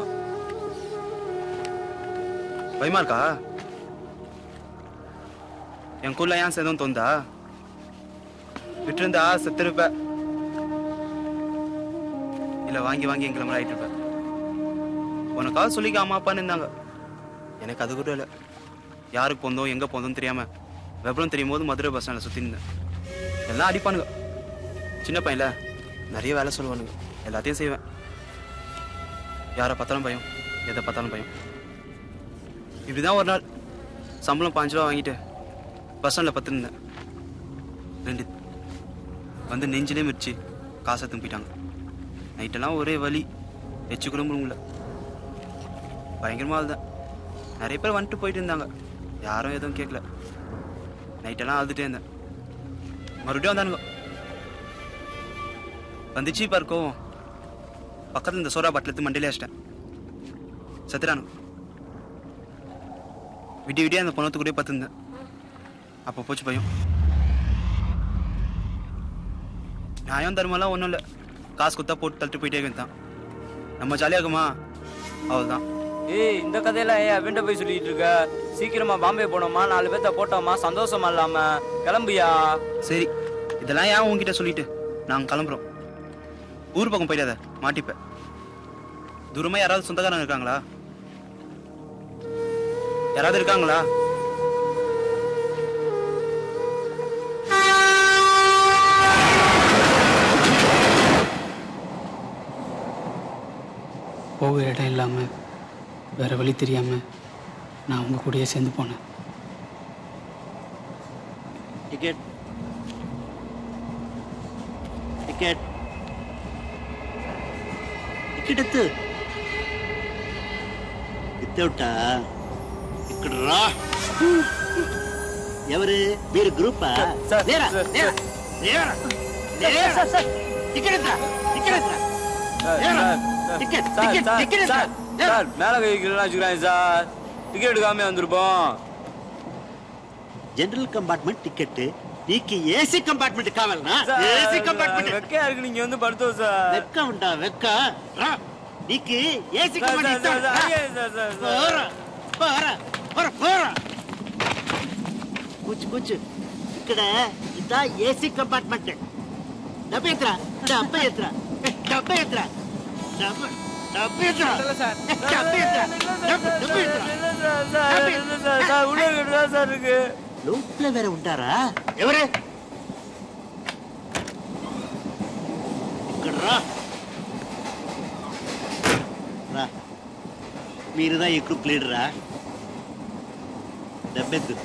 பயமா இருக்கா என் கூட ஏன் சேதம் தோந்தா விட்டுருந்தா செத்துருப்ப இல்ல வாங்கி வாங்கி எங்களை மாதிரி ஆயிட்டு இருப்ப உனக்காக சொல்லிக்க அம்மா அப்பான்னு இருந்தாங்க எனக்கு அது கூட இல்லை யாருக்கு போந்தோம் எங்க போந்தோம் தெரியாம விவரம் தெரியும் போது மதுரை பஸ் ஸ்டாண்ட்ல சுத்தி இருந்தேன் எல்லாம் அடிப்பானுங்க சின்ன பையன்ல நிறைய வேலை சொல்லுவானுங்க எல்லாத்தையும் செய்வேன் யாரை பார்த்தாலும் பயம் எதை பார்த்தாலும் பயம் இப்படிதான் ஒரு நாள் சம்பளம் பாஞ்சு ரூபா வாங்கிட்டு பஸ் ஸ்டாண்டில் பத்துருந்தேன் ரெண்டு வந்து நெஞ்சிலே மிரிச்சு காசை எடுத்துன்னு போயிட்டாங்க நைட்டெல்லாம் ஒரே வலி எச்சு கூட முடியல பயங்கரமாக அதுதான் நிறைய பேர் வந்துட்டு போயிட்டு இருந்தாங்க யாரும் எதுவும் கேட்கல நைட்டெல்லாம் அழுதுட்டே இருந்தேன் மறுபடியும் வந்தானுங்க வந்துச்சு பாரு கோவம் பக்கத்தில் இந்த சோறா பாட்டில் எடுத்து மண்டிலே வச்சிட்டேன் செத்துறானுங்க விடிய விடிய அந்த பொண்ணத்து கூட பார்த்துருந்தேன் அப்போ போச்சு பயம் நியாயம் தர்மம்லாம் ஒன்றும் இல்லை காசு கொடுத்தா போட்டு தள்ளிட்டு போயிட்டே இருந்தான் நம்ம ஜாலியாக இருக்குமா அவ்வளோதான் ஏய் இந்த கதையெல்லாம் ஏன் அவன்கிட்ட போய் சொல்லிட்டு இருக்க சீக்கிரமா பாம்பே போனோமா நாலு பேர்த்த போட்டோமா சந்தோஷமா இல்லாம கிளம்பியா சரி இதெல்லாம் ஏன் உங்ககிட்ட சொல்லிட்டு நாங்கள் கிளம்புறோம் ஊர் பக்கம் போயிடாத மாட்டிப்ப தூரமா யாராவது சொந்தக்காரங்க இருக்காங்களா யாராவது இருக்காங்களா போக இடம் இல்லாமல் வேற வழி தெரியாமல் நான் உங்க கூடயே சேர்ந்து போனேன் டிக்கெட் టికెట్ టికెట్ ఎత్తు ఎత్తేవుటా ఇక్కడ రా ఎవరు మీరు గ్రూపా లేరా లేరా లేరా లేరా టికెట్ ఎత్తరా టికెట్ ఎత్తరా లేరా ticket sir ticket sir ticket sir sir மேலே கை கீழே வச்சுக்கிறாங்க சார் டிக்கெட் எடுக்காம வந்திருப்போம் జనరల్ కంపార్ట్మెంట్ టికెట్ నీకు ఏసీ కంపార్ట్మెంట్ కావాలనా சார், ఏసీ కంపార్ట్మెంట్ வெக்கையா இருக்கு நீங்க வந்து படுத்தோம் சார் వెక్క ఉంటా వెక్క రా నీకు ఏసీ சார், కంపార్ట్మెంట్ சார், ఇస్తాను சார், రా. ஐயா, சார், சார், சார். పోరా పోరా పోరా పోరా కూర్చు కూర్చు ఇక్కడ ఇదా ఏసీ కంపార్ట్మెంట్ డబ్బు ఎత్తురా డబ్బు ఎత్తురా డబ్బు ఎత్తురా డబ్బు డబ్బు ఎత్తురా డబ్బు ఎత్తురా డబ్బు డబ్బు ఎత్తురా சார் உள்ள தான் சார் இருக்கு లోపల వేరే ఉంటారా ఎవరే ఇక్కడ రా రా మీరుదా ఈ గ్రూప్ లీడరా డబ్బెద్దు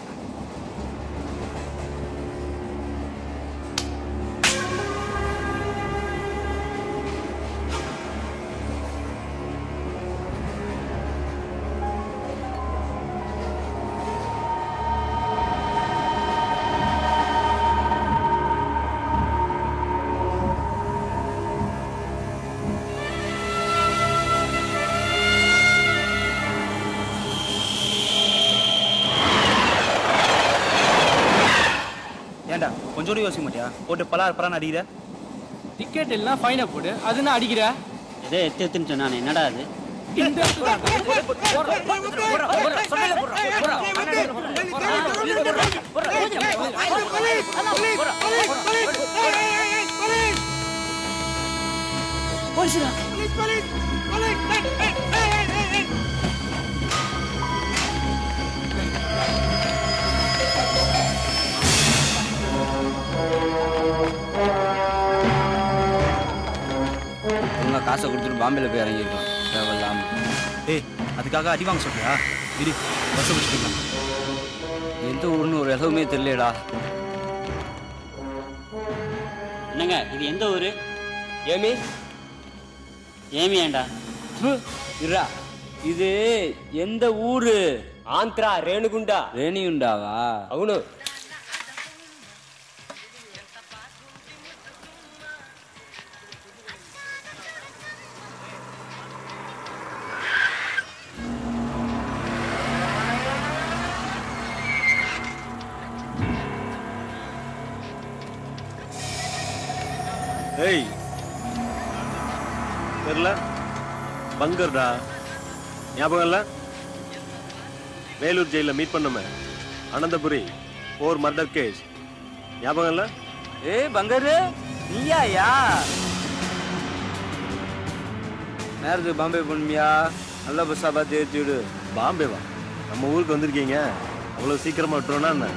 ஏன்டா கொஞ்சம் கூட யோசிக்க மாட்டியா போட்டு பலா பலான்னு அடிக்கிற டிக்கெட் எல்லாம் ஃபைனை போடு அது என்ன அடிக்கிற ஏதோ எத்து எத்துன்னு சொன்னானே என்னடா அது இந்த ஒழுங்கா காசை கொடுத்துட்டு பாம்பேல போய் இறங்கியிருக்கோம் தேவையில்லாம ஏய் அதுக்காக அடி வாங்க சொல்றியா இரு பஸ் பிடிச்சிக்கலாம் எந்த ஊர்னு ஒரு இடமே தெரியலடா என்னங்க இது எந்த ஊரு ஏமி ஏமி ஏண்டா இருடா இது எந்த ஊரு ఆంధ్రా రేణుగుండ ரேணியுண்டாவா అవును ஏய் தெரியல பங்கர்டா ஞாபகம் இல்ல வேலூர் ஜெயில மீட் பண்ணுமே அனந்தபுரி ஓர் மர்டர் கேஸ் ஞாபகம் இல்ல ஏய் பங்கரு நீயா யா நேரத்துக்கு பாம்பே போகணுமியா நல்ல பஸ்ஸாக பார்த்து ஏற்றி விடு பாம்பே வா நம்ம ஊருக்கு வந்திருக்கீங்க அவ்வளவு சீக்கிரமா விட்டுறோம்னா என்ன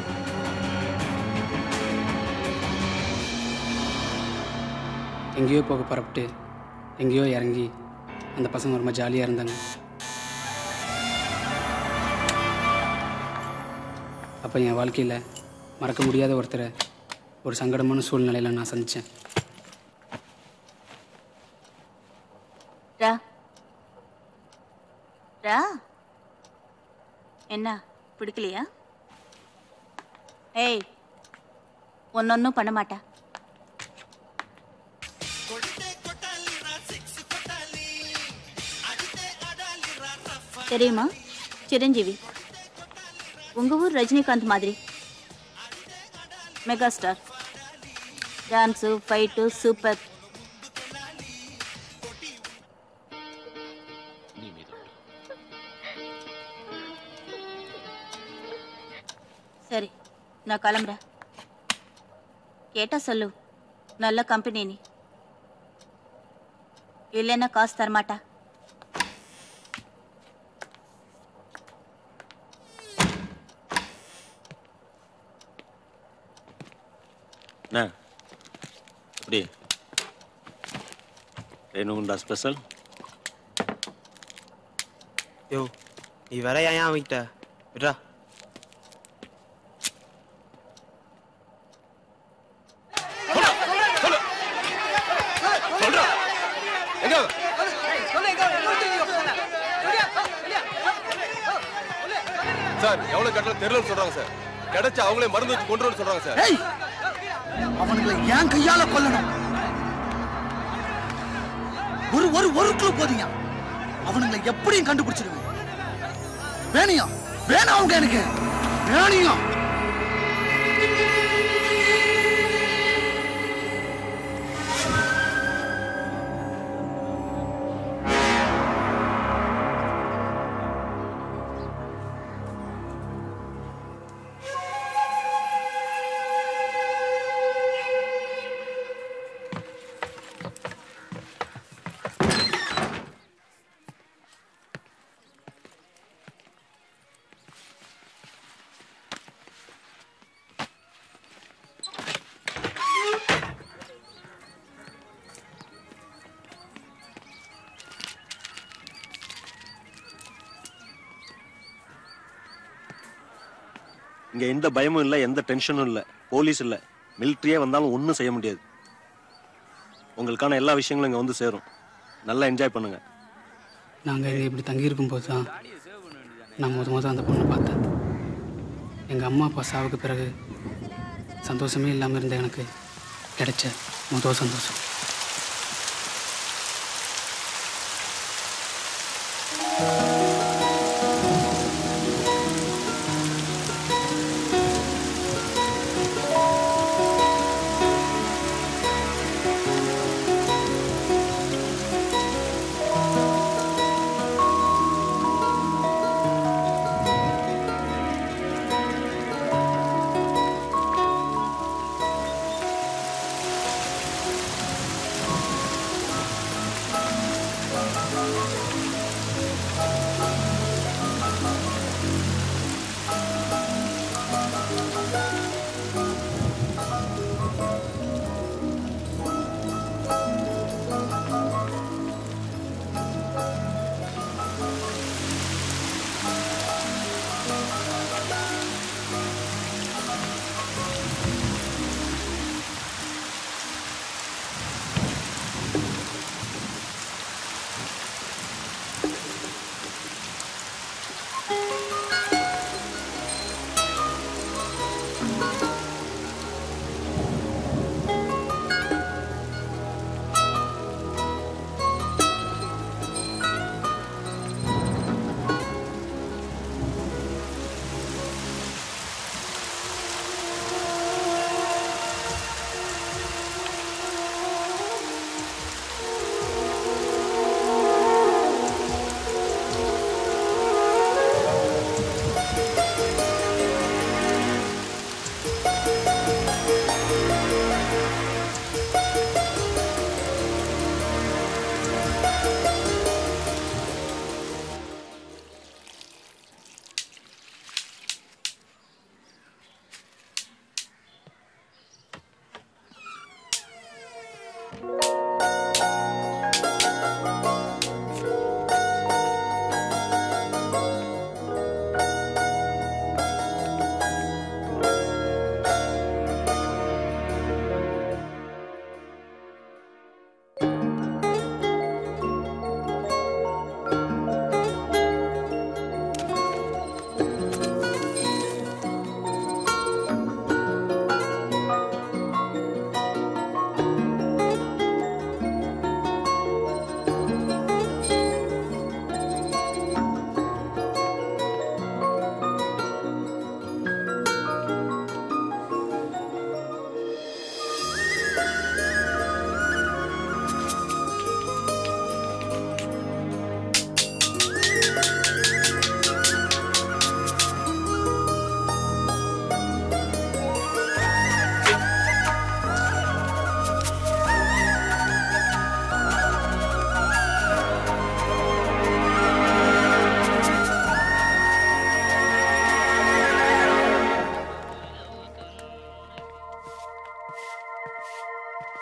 எங்கேயோ போக புறப்பட்டு எங்கேயோ இறங்கி அந்த பசங்க ரொம்ப ஜாலியாக இருந்தாங்க அப்போ என் வாழ்க்கையில் மறக்க முடியாத ஒருத்தரை ஒரு சங்கடமான சூழ்நிலையில் நான் சந்தித்தேன் ரா ரா என்ன பிடிக்கலையா ஏய் ஒன்னொன்னும் பண்ண மாட்டா தெரியுமா சிரஞ்சீவி உங்க ஊர் ரஜினிகாந்த் மாதிரி mega star dance fight super சரி நான் கிளம்புறேன் கேட்டா சொல்லு நல்ல கம்பெனி நீ இல்லைன்னா காசு தரமாட்டா என்ன எப்படி ரேணுகுண்டா ஸ்பெஷல் யோ நீ வேற ஏன் அவங்கிட்ட விட்றா எங்க சார் எவ்வளவு கட்டல தெரியலன்னு சொல்றாங்க சார் கிடைச்ச அவங்களே மருந்து வச்சு கொண்டு வர சொல்றாங்க சார் ஏய் அவனுங்களை ஏன் கையால கொல்லணும் ஒரு ஒரு ஒரு கிலோ போதீங்க அவனுங்களை எப்படியும் கண்டுபிடிச்சிருவேன் வேணியா வேணாம் அவங்க எனக்கு வேணியா இங்க எந்த பயமும் இல்லை எந்த டென்ஷனும் இல்லை போலீஸ் இல்லை மிலிட்ரியே வந்தாலும் ஒன்றும் செய்ய முடியாது உங்களுக்கான எல்லா விஷயங்களும் இங்க வந்து சேரும் நல்லா என்ஜாய் பண்ணுங்க நாங்கள் இங்கே இப்படி தங்கியிருக்கும் போது தான் நான் முத முத அந்த பொண்ணை பார்த்தேன் எங்கள் அம்மா அப்பா சாவுக்கு பிறகு சந்தோஷமே இல்லாமல் இருந்த எனக்கு கிடைச்ச முதல் சந்தோஷம்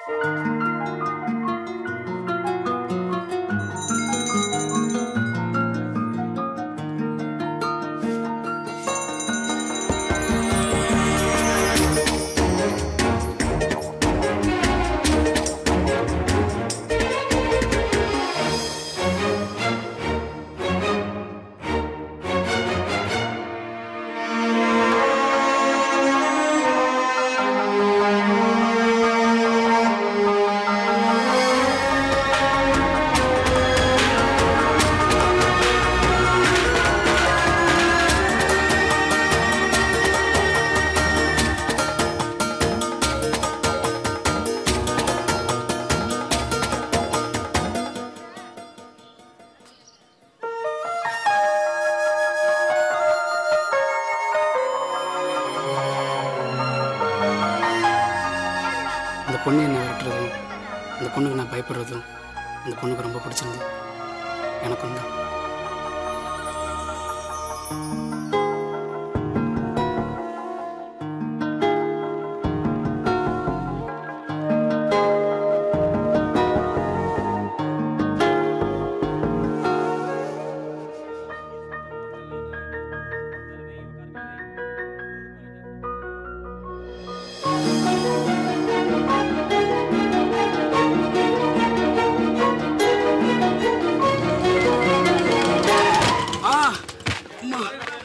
அந்த பொண்ணு என்னை விரட்டுறதும் அந்த பொண்ணுக்கு நான் பயப்படுறதும் அந்த பொண்ணுக்கு ரொம்ப பிடிச்சிருந்து எனக்கும் தான் ஆ அம்மா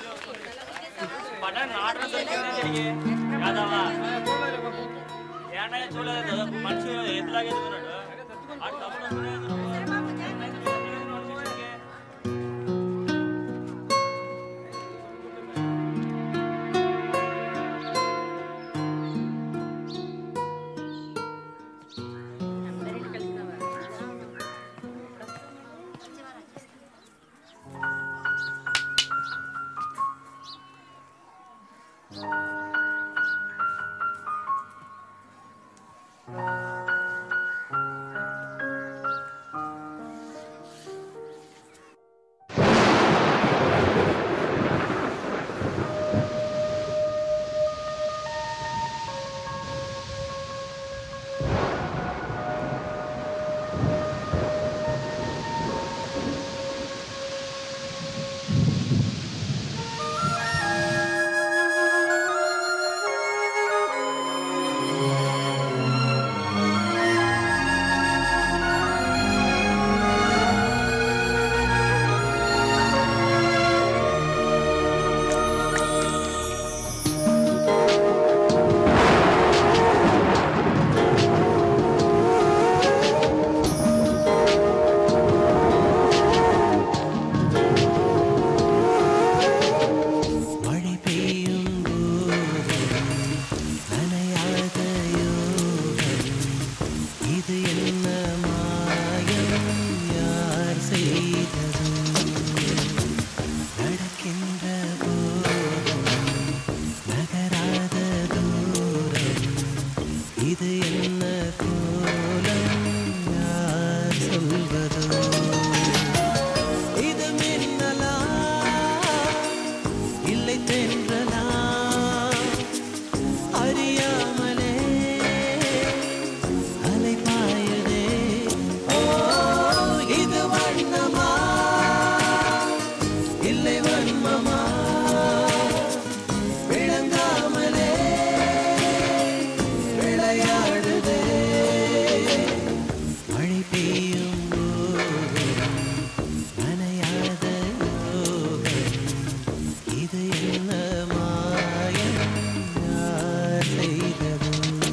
மழை பெய்யும் போதும் நனையாத யோகம் இது என்ன மாயம் யார் செய்தது நடக்கின்ற போதும் நகராத தூரம் இது என்ன கோலம் யார் சொல்வதோ இது மின்னலா இல்லை தென்றலா அறியாமலே அலை பாயுதே ஓ இது வண்ணமா இல்லை வன்மமா விளங்காமலே விளையாடுதே மழை பெய்யும் போதும் நனையாத யோகம் இது என்ன மாயம் யார் செய்தது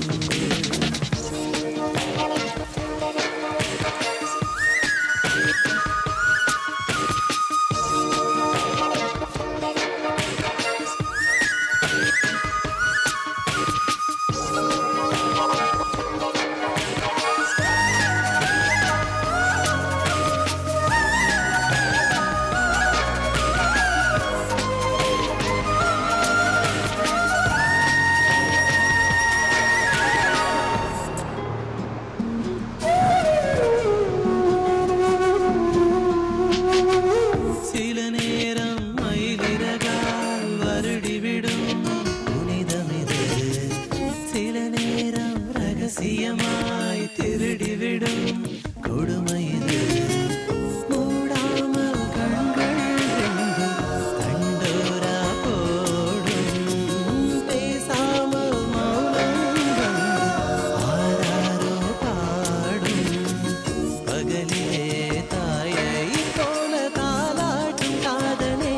சில நேரம் மயிலிறகால் வருடிவிடும் புனிதமிது சில நேரம் ரகசியமாய் திருடிவிடும் கொடுமை இது மூடாமல் கண்கள் ரெண்டும் தண்டோரா போடும் பேசாமல் மௌனம் வந்து ஆராரோ பாடும் பகலிலே தாயை போல தாலாட்டும் காதலே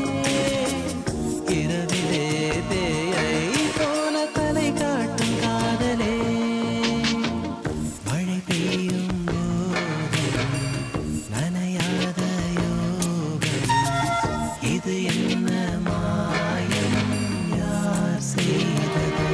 இரவிலே பேயை போல தலை காட்டும் காதலே மழை பெய்யும் போதும் நனையாத யோகம் இது என்ன மாயம் யார் செய்ததோ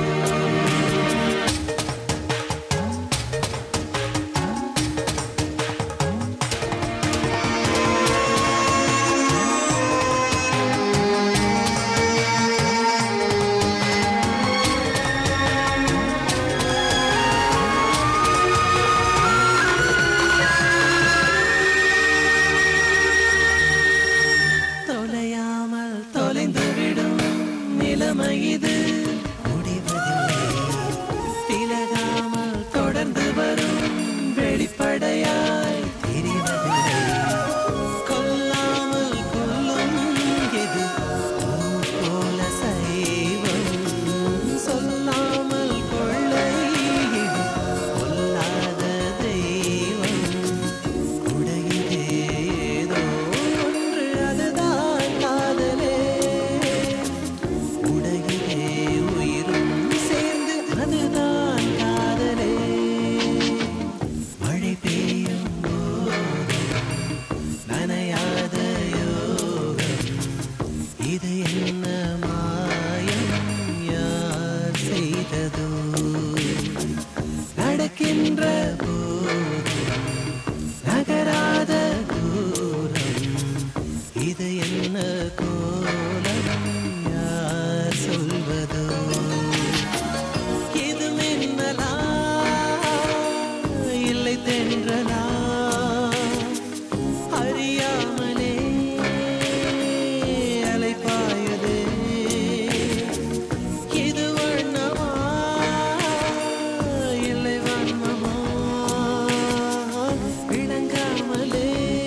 தொலையாமல் தொலைந்து விடும் நிலைமை இது முடிவதில்லை விலகாமல் தொடர்ந்து வரும் வெளிப்படையாய் தெரிவதில்லை கொல்லாமல் கொல்லும் இது ஊர் போல சைவம் சொல்லாமல் கொள்ளை இது கொல்லாத தெய்வம் உடையிலே ஏதோ ஒன்று அதுதான் காதலே உடையிலே உயிரும் சேர்ந்து அதுதான் காதலே மழை பெய்யும் போதும் நனையாத யோகம் இது என்ன மாயம் யார் செய்ததோ நடக்கின்ற போதும் நகராத தூரம் இது என்ன கோலம் யார் சொல்வதோ இது மின்னலா இல்லை தென்றலா அறியாமலே அலைப்பாயுதே இது வண்ணமா இல்லை வன்மமா விளங்காமலே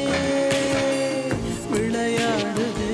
விளையாடுதே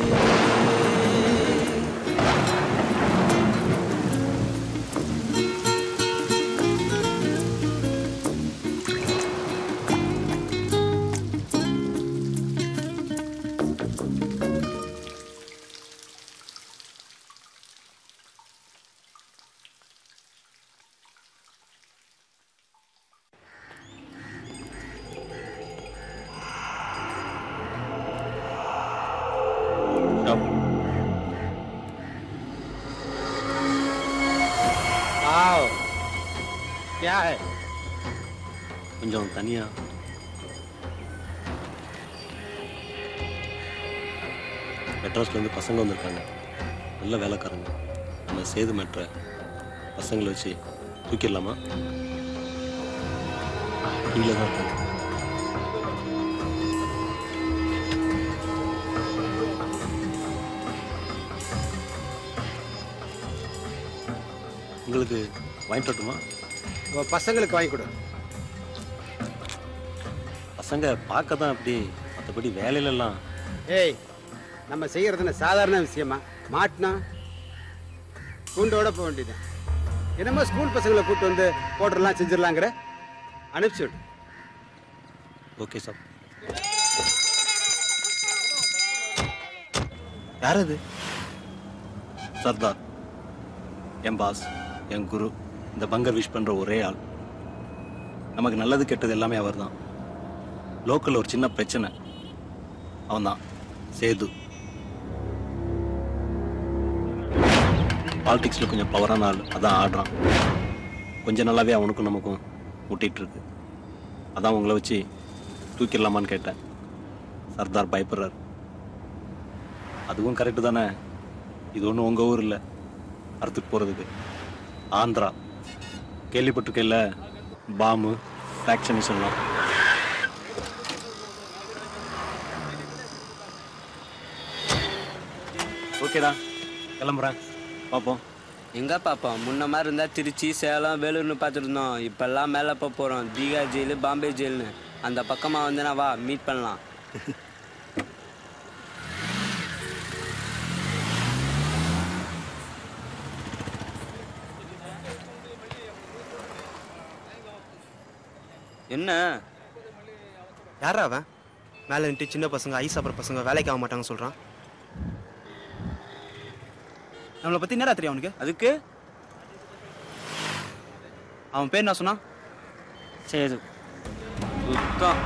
आओ क्या है கொஞ்சம் தனியா மெட்ராஸ்லேருந்து பசங்க வந்திருக்காங்க நல்ல வேலைக்காரங்க நம்ம சேது மெட்ரை பசங்களை வச்சு தூக்கிடலாமா நீங்களே தான் இருக்காங்க உங்களுக்கு வாங்கிட்டு வரட்டுமா உன் பசங்களுக்கு வாங்கி கொடு பசங்க பார்க்க தான் அப்படி மற்றபடி வேலையிலலாம் ஏய் நம்ம செய்யறதுன்னு சாதாரண விஷயமா மாட்டினா கூண்டோட போக வேண்டியது என்னமோ ஸ்கூல் பசங்களை கூட்டு வந்து போட்டுடலாம் செஞ்சிடலாங்கிற அனுப்பிச்சு விடு ஓகே சார் யார் அது சர்தார் என் பாஸ் என் குரு இந்த பங்கர் விஷ் பண்ற ஒரே ஆள் நமக்கு நல்லது கெட்டது எல்லாமே அவர்தான் லோக்கல் ஒரு சின்ன பிரச்சனை அவன்தான் சேது பாலிடிக்ஸ்ல கொஞ்சம் பவரான ஆள் அதான் ஆடுறான் கொஞ்ச நாளாவே அவனுக்கும் நமக்கும் முட்டிட்டு இருக்கு அதான் உங்களை வச்சு தூக்கிடலாமான்னு கேட்டேன் சர்தார் பயப்படுறார் அதுவும் கரெக்டு தானே இது ஒன்றும் உங்கள் ஊர் இல்லை அறுத்துட்டு போகிறதுக்கு ஆந்திரா கேள்விப்பட்டிருக்கேல்ல பாம்பு ஃபேக்ஷன்ஸ் எல்லாம் ஓகேடா கிளம்புறேன் பார்ப்போம் எங்க பாப்போம் முன்ன மாதிரி இருந்தா திருச்சி சேலம் வேலூர்னு பார்த்துட்டு இருந்தோம் இப்பெல்லாம் மேலே போக போகிறோம் தீகா ஜெயிலு பாம்பே ஜெயில்னு அந்த பக்கமாக வந்தேனா வா மீட் பண்ணலாம் என்ன யாரா அவன் மேலே நின்று சின்ன பசங்க ஐஸ் சாப்பிட்ற பசங்க வேலைக்கு ஆக மாட்டாங்கன்னு சொல்கிறான் நம்மளை பற்றி என்னடா தெரியும் அவனுக்கு அதுக்கு அவன் பேர் என்ன சொன்னான் சேது சுத்தம்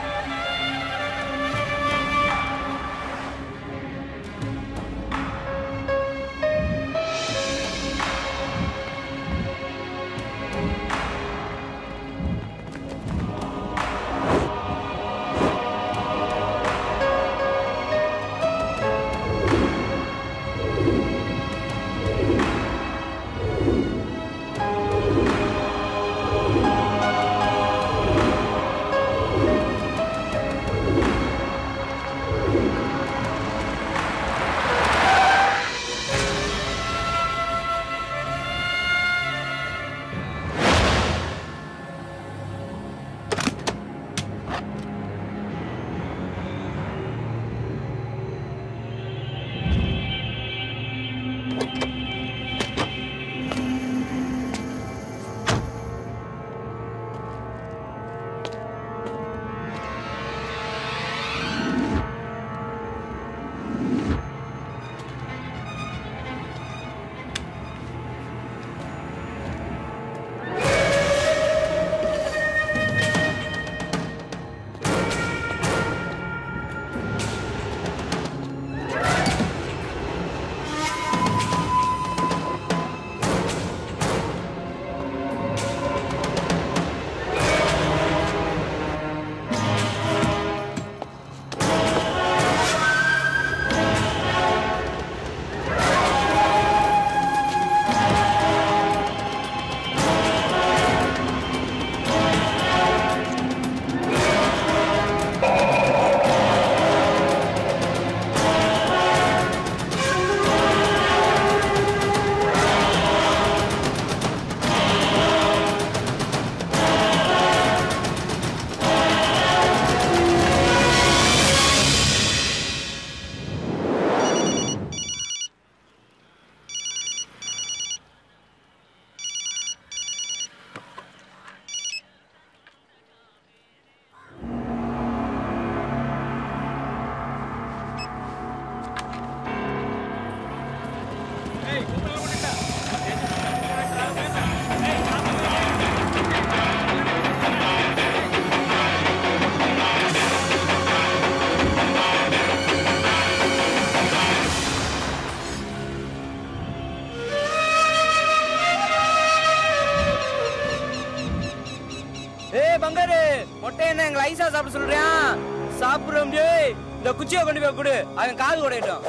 ஏய் பங்காரு மொட்டை என்ன எங்களை ஐசா சாப்பிட சொல்றியான் சாப்பிடுறோம் டேய் இந்த குச்சியை கொண்டு போய் கொடு அவன் காது உடையட்டும்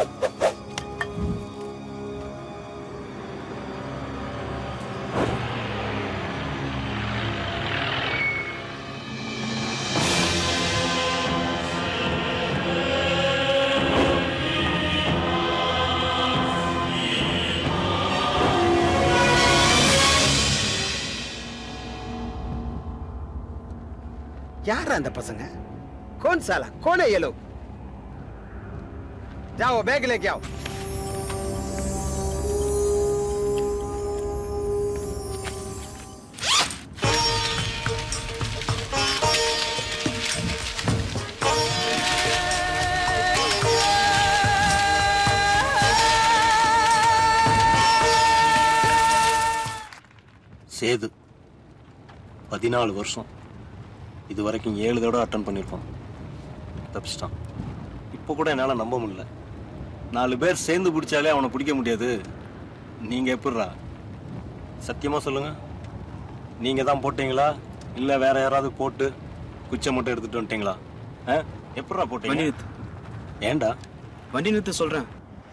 यार அந்த பசங்க कौन साला कौन है ये लोग जाओ बैग लेके आओ சேது பதினாலு வருஷம் இது வரைக்கும் ஏழு தடவை அட்டன் பண்ணியிருப்பான் தப்பிச்சிட்டான் இப்போ கூட என்னால் நம்ப முடியல நாலு பேர் சேர்ந்து பிடிச்சாலே அவனை பிடிக்க முடியாது நீங்கள் எப்படிரா சத்தியமாக சொல்லுங்க நீங்கள் தான் போட்டீங்களா இல்லை வேற யாராவது போட்டு குச்சை மட்டும் எடுத்துட்டு வந்துட்டீங்களா ஆ எப்படிரா போட்டீங்க வண்டி நிறுத்து. ஏன்டா வண்டி நிறுத்த சொல்கிறேன்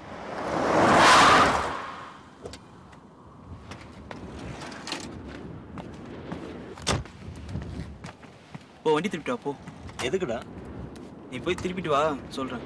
போ வண்டி திருப்பிட்டு வா போ எதுக்குடா நீ போய் திருப்பிட்டு வா சொல்கிறேன்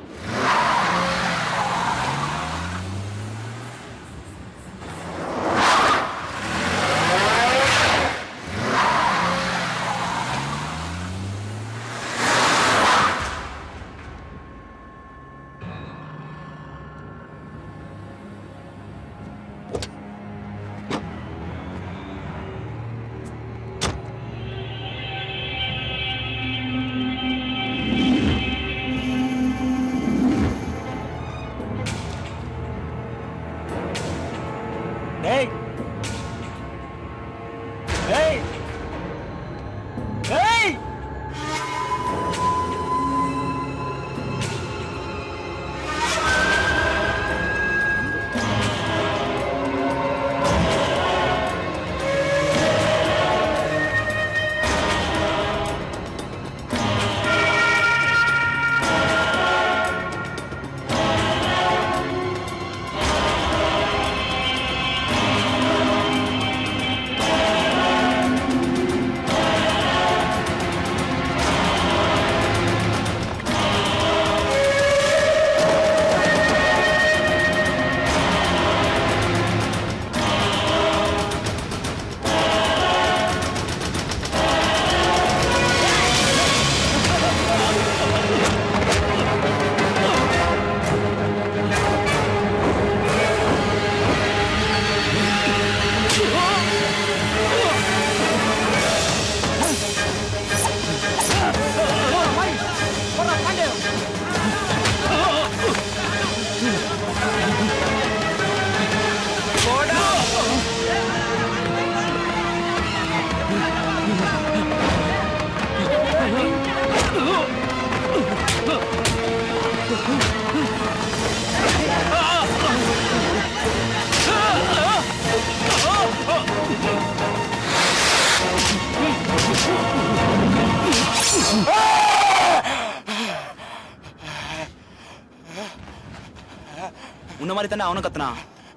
உன்ன மாதிரி தானே அவனும் கத்துனான்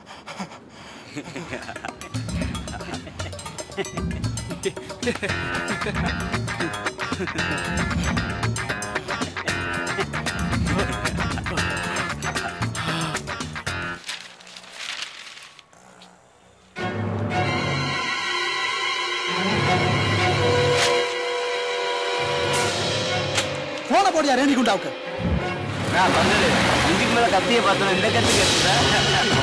போன போடியா ரேணிகுண்டாவுக்கு நான் பந்தரு இதுக்கு மேல கத்திய பார்த்தோம் இந்த கத்தி கத்துற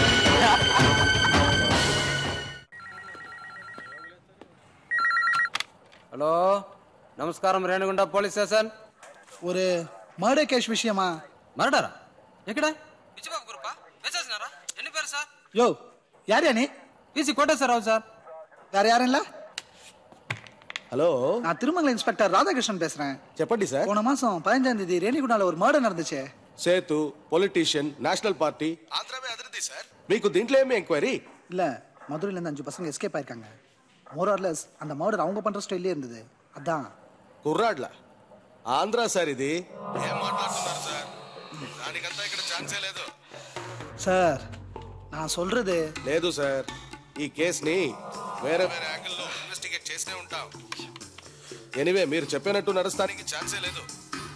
ஹலோ நமஸ்காரம் ரேணுகுண்டா போலீஸ் ஸ்டேஷன் ஒரு மர்டர் கேஸ் விஷயமா மர்டரா எக்கடா ಬಿಜಾಪುರ ಗುರುಪ ಮೆಸೇಜ್ನಾರ ಎನ್ನ ಪೇರು ಸರ್ யோ யார் நீ பிசி கோட்டேஸ்வரராவ் சார் வேற யாரும் இல்ல ஹலோ நான் திருமங்கல இன்ஸ்பெக்டர் ராதாகிருஷ்ணன் பேசுறேன் చెప్పండి సార్ போன மாசம் பதினஞ்சாம் தேதி ரேணிகுண்டால ஒரு மர்டர் நடந்துச்சு సేతు పొలిటీషియన్ నేషనల్ పార్టీ ఆంధ్రమే అదిరింది సార్ మీకు దీంట్లో ఏమి ఎంక్వైరీ இல்ல மதுரையில இருந்து அஞ்சு பசங்க எஸ்கேப் ஆயிருக்காங்க மோரார்லெஸ் அந்த மர்டர் அவங்க பண்ற ஸ்டைல்லே இருந்தது அதான் కుర్రాడ్ల ఆంధ్ర సార్ ఇది ఏం మాట్లాడుతున్నారు సార్ దానికంతా ఇక్కడ ఛాన్సే లేదు சார் நான் சொல்றது లేదు సార్ ఈ కేసుని వేరే వేరే యాంగిల్లో ఇన్వెస్టిగేట్ చేస్తూనే ఉంటాం ఎనివే మీరు చెప్పినట్టు నడుస్తానికి ఛాన్సే లేదు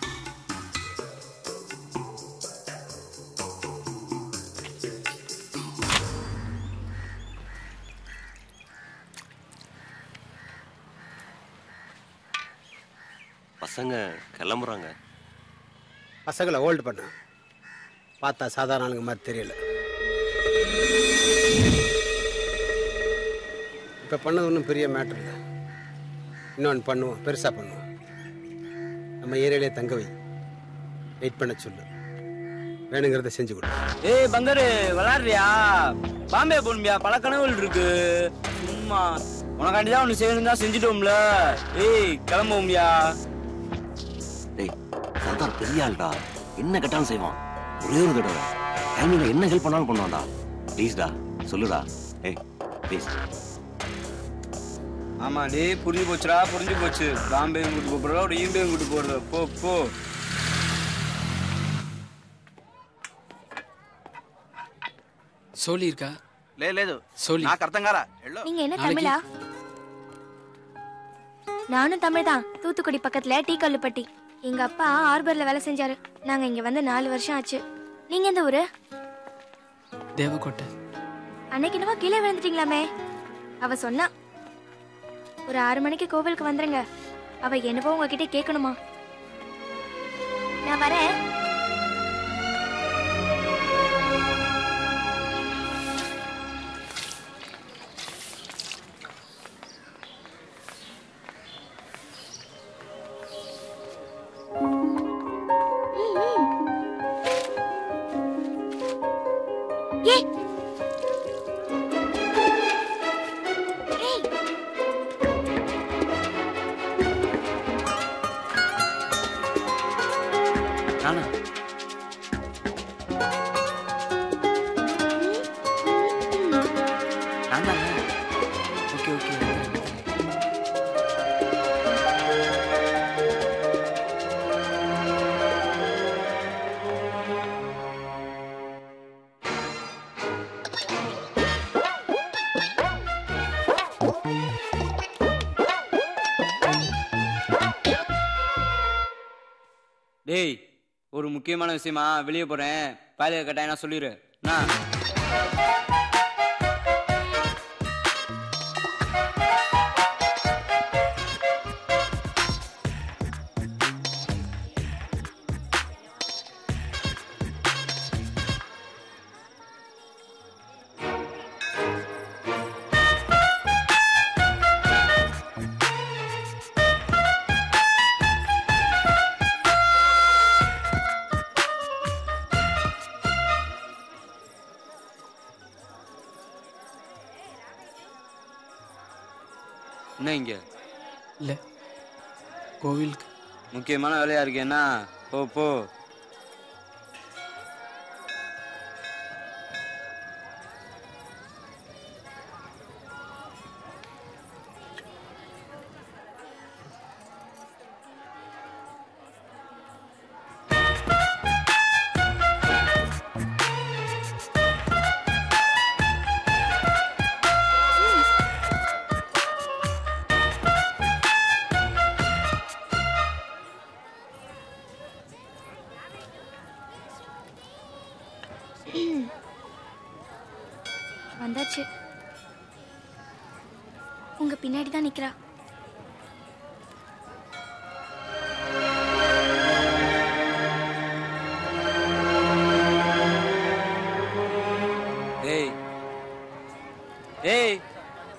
பசங்க கிளம்புறாங்க பசங்களை ஹோல்டு பண்ண பார்த்தா சாதாரண ஆளுங்க மாதிரி தெரியல இப்போ பண்ணது ஒன்றும் பெரிய மேட்டர் இல்லை இன்னொன்று பண்ணுவோம் பெருசாக பண்ணுவோம் நம்ம ஏரியாலே தங்க வை வெயிட் பண்ண சொல்லு வேணுங்கிறத செஞ்சு கொடு ஏய் பங்கரு விளாடுறியா பாம்பே போகணுமியா பல கனவுகள் இருக்கு சும்மா உனக்காண்டி தான் ஒன்று செய்யணும் தான் செஞ்சுட்டோம்ல ஏய் கிளம்புவோம்யா டேய் சர்தார் பெரிய ஆள்டா என்ன கேட்டாலும் செய்வான் ஒரே ஒரு தடவை டைமிங்ல என்ன ஹெல்ப் பண்ணாலும் பண்ணுவான்டா ப்ளீஸ்டா சொல்லுடா ஏய் ப்ளீஸ் ஆமா டேய் புரிஞ்சு போச்சுடா புரிஞ்சு போச்சு பாம்பே கூட்டு போறதா ஒரு ஈம்பே கூட்டு போறது போ போ సోలీ இருக்கா లే లేదు సోలీ నాకు అర్థం కారా ఎల్లో நீங்க என்ன நாளைக்கு- தமிழா நானும் தமிழ் தான் தூத்துக்குடி பக்கத்துல டீ கல்லுப்பட்டி எங்க அப்பா ஹார்பர்ல வேலை செஞ்சாரு நாங்க இங்க வந்து நாலு வருஷம் ஆச்சு நீங்க எந்த ஊரு தேவக்கோட்டை அன்னைக்கு என்னவோ கீழே விழுந்துட்டீங்களாமே அவ சொன்னா ஒரு ஆறு மணிக்கு கோவிலுக்கு வந்துருங்க அவ என்னவோ உங்ககிட்ட கேட்கணுமா நான் வரேன் ஏய் ஏய் நானா நான் தான் ஓகே ஓகே டேய் ஒரு முக்கியமான விஷயமா வெளியே போறேன் பாலிய கட்டாயம் சொல்லிடு நான் என்ன இங்க இல்லை கோவிலுக்கு முக்கியமான வேலையா இருக்கேன்னா போ போ ஆச்சு உங்க பின்னாடி தான் நிக்கிறா ஏய் ஏய்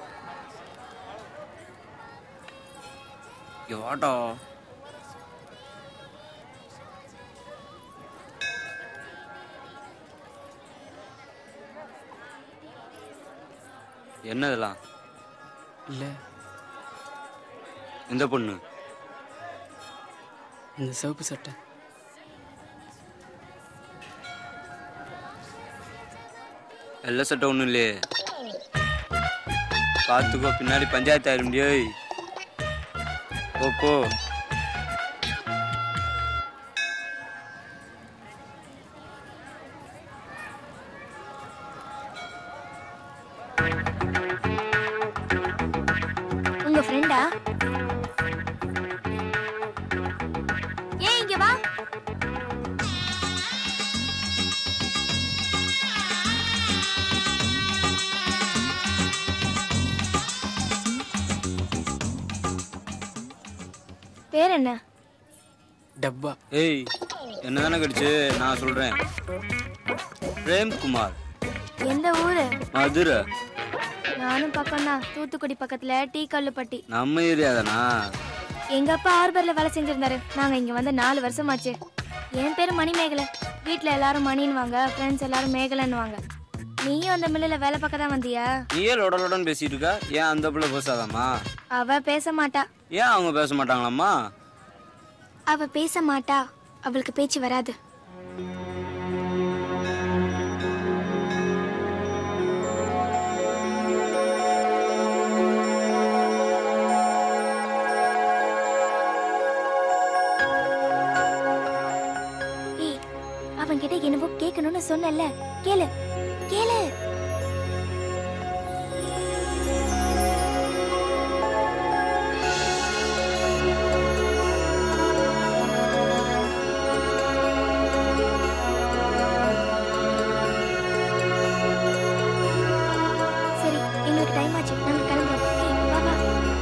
இங்க வாடா என்ன இதெல்லாம் இல்லை இந்த பொண்ணு இந்த சிவப்பு சட்டை வெள்ளை சட்டை ஒன்றும் இல்லையே பார்த்துக்கோ பின்னாடி பஞ்சாயத்து ஆயிரும் டேய் போ போ உங்க ஃப்ரெண்டா ஏன் இங்க வா பேர் என்ன டப்பா ஏய் என்ன தானே கடிச்சு நான் சொல்றேன் பிரேம்குமார் எந்த ஊரு மதுரை நானும் பக்கம்தான் தூத்துக்குடி பக்கத்துல டீ கல்லுப்பட்டி நம்ம ஏரியா தானா எங்க அப்பா ஹார்பர்ல வேலை செஞ்சிருந்தாரு நாங்க இங்க வந்து நாலு வருஷமாச்சு என் பேரு மணிமேகலை வீட்ல எல்லாரும் மணின்னுவாங்க ஃப்ரெண்ட்ஸ் எல்லாரும் மேகலைன்னுவாங்க நீயும் அந்த மில்லுல வேலை பார்க்க தான் வந்தியா நீ ஏன் லொட லொடன்னு பேசிட்டு இருக்கா ஏன் அந்த பிள்ளை பேசாதாம்மா அவ பேச மாட்டா ஏன் அவங்க பேச மாட்டாங்களாம்மா அவ பேச மாட்டா அவளுக்கு பேச்சு வராது ஏய் அவன்கிட்ட என்னவோ கேட்கணும்னு சொன்னல கேளு கேளு சரி எங்களுக்கு டைம் ஆச்சு நாங்க கிளம்புறோம் ஏய், வா வா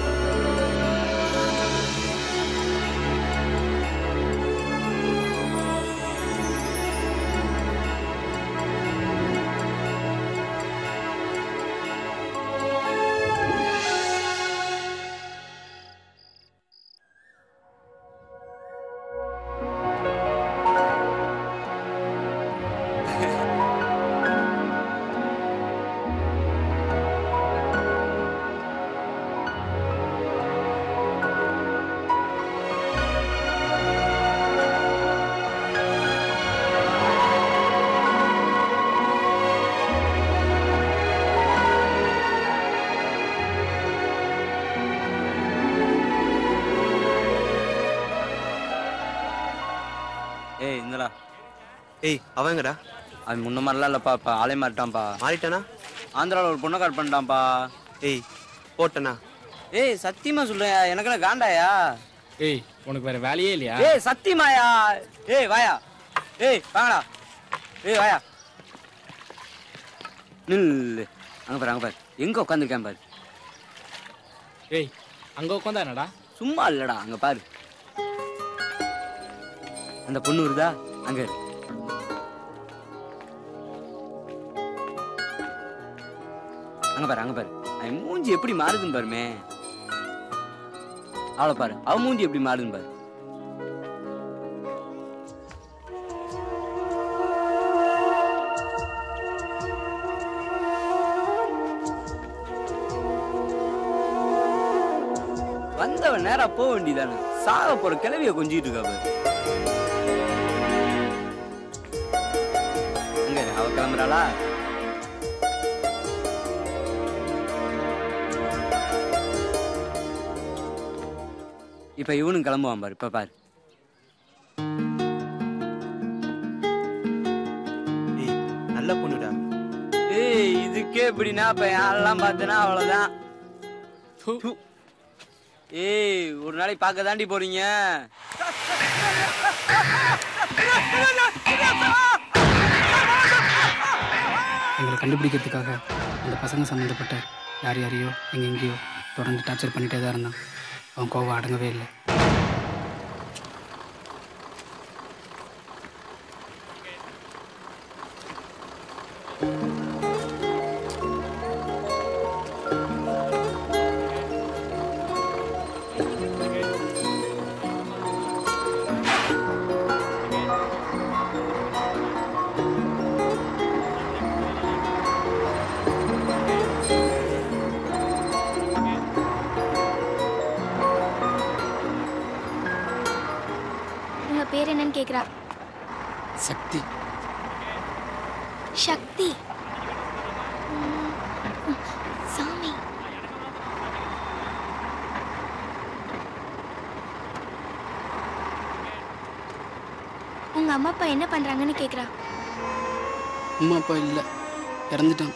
ஏய் இந்தடா ஏய் அவங்கடா அது முன்ன மாதிரிலாம் இல்லைப்பா இப்போ ஆளே மாட்டான்ப்பா மாறிட்டானா ஆந்திராவில் ஒரு பொண்ணை கால் பண்ணிட்டான்ப்பா ஏய் போட்டனா ஏய் சத்தியமா சொல்றேன் எனக்கு என்ன காண்டாயா ஏய் உனக்கு வேற வேலையே இல்லையா ஏய் சத்தியமாயா ஏய் வாயா ஏய் வாங்கடா ஏய் வாயா நில்லு அங்க பாரு அங்க பாரு எங்க உட்காந்துருக்கேன் பாரு ஏய் அங்க உட்காந்தா என்னடா சும்மா இல்லடா அங்க பாரு அந்த பொண்ணு வருதா அங்க இரு. அங்க பாரு அங்க பாரு அவன் மூஞ்சி எப்படி மாறுதுன்னு பாருமே அவளை பாரு அவ மூஞ்சி எப்படி மாறுதுன்னு பாரு வந்தவன் நேரா போக வேண்டியதானே சாக போற கிளவிய கொஞ்சிட்டு இருக்கா பாரு அங்க இரு, அவ கிளம்புறாளா இப்ப இவனும் கிளம்புவான் பாரு இப்ப பாரு ஏய் நல்ல பொண்ணுடா ஏய் இதுக்கே இப்படின்னா இப்ப யாரெல்லாம் பார்த்தனா அவ்வளவுதான் து. ஏய் ஒரு நாளைக்கு பார்க்க தாண்டி போறீங்க எங்களை கண்டுபிடிக்கிறதுக்காக அந்த பசங்க சம்மந்தப்பட்ட யார் யாரையோ எங்கெங்கேயோ தொடர்ந்து டார்ச்சர் பண்ணிகிட்டே தான் இருந்தான் அவன் கோவம் அடங்கவே இல்லை உங்க பேர் என்னன்னு கேக்குறா சக்தி சக்தி ம், சாமி உங்க அம்மா அப்பா என்ன பண்றாங்கன்னு கேக்குறா அம்மா அப்பா இல்லை இறந்துட்டான்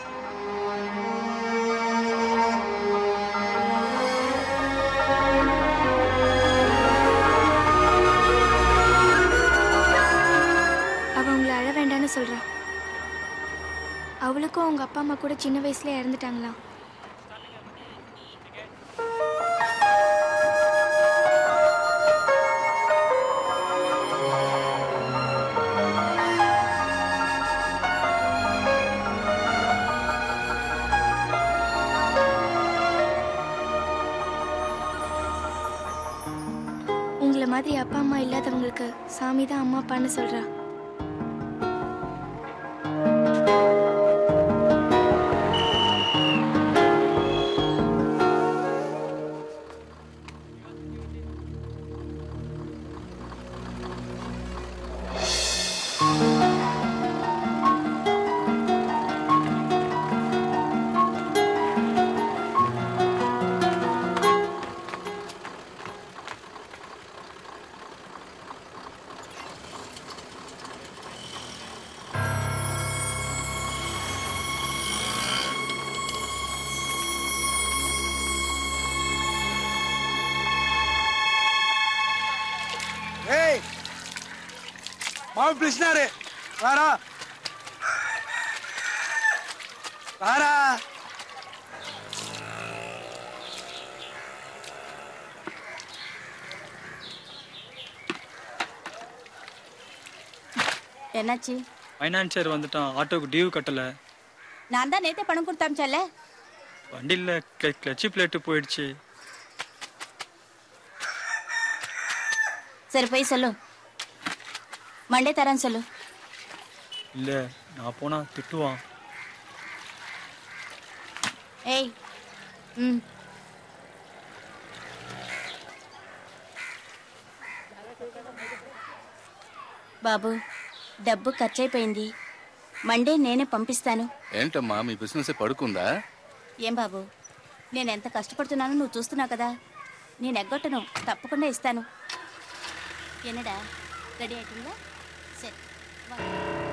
அவ உங்களை அழ வேண்டாம்னு சொல்றா அவளுக்கும் அவங்க அப்பா அம்மா கூட சின்ன வயசுல இறந்துட்டாங்களாம் உங்களை மாதிரி அப்பா அம்மா இல்லாதவங்களுக்கு சாமி தான் அம்மா அப்பான்னு சொல்றா ஏய் மாவு பிடிச்சினாரு வாடா வாடா என்னாச்சு ஃபைனான்சியர் வந்துட்டான் ஆட்டோக்கு டியூ கட்டல நான் தான் நேத்தே பணம் கொடுத்து அமிச்சல வண்டியில் கிளச்சி பிளேட்டு போயிடுச்சு சரி போய் சொல்லு மண்டே தரேன்னு சொல்லு இல்லை நான் போனா திட்டுவான் ஏய் ம் బాబు డబ్బు ఖర్చయిపోయింది మండే నేనే పంపిస్తాను ఏంటమ్మా మీ బిజినెస్ పడుకుందా ఏం బాబు నేను ఎంత కష్టపడుతున్నానో నువ్వు చూస్తున్నావు కదా నేను ఎగ్గొట్టను తప్పకుండా ఇస్తాను என்னடா ரெடி ஆயிட்டீங்களா சரி வாங்க.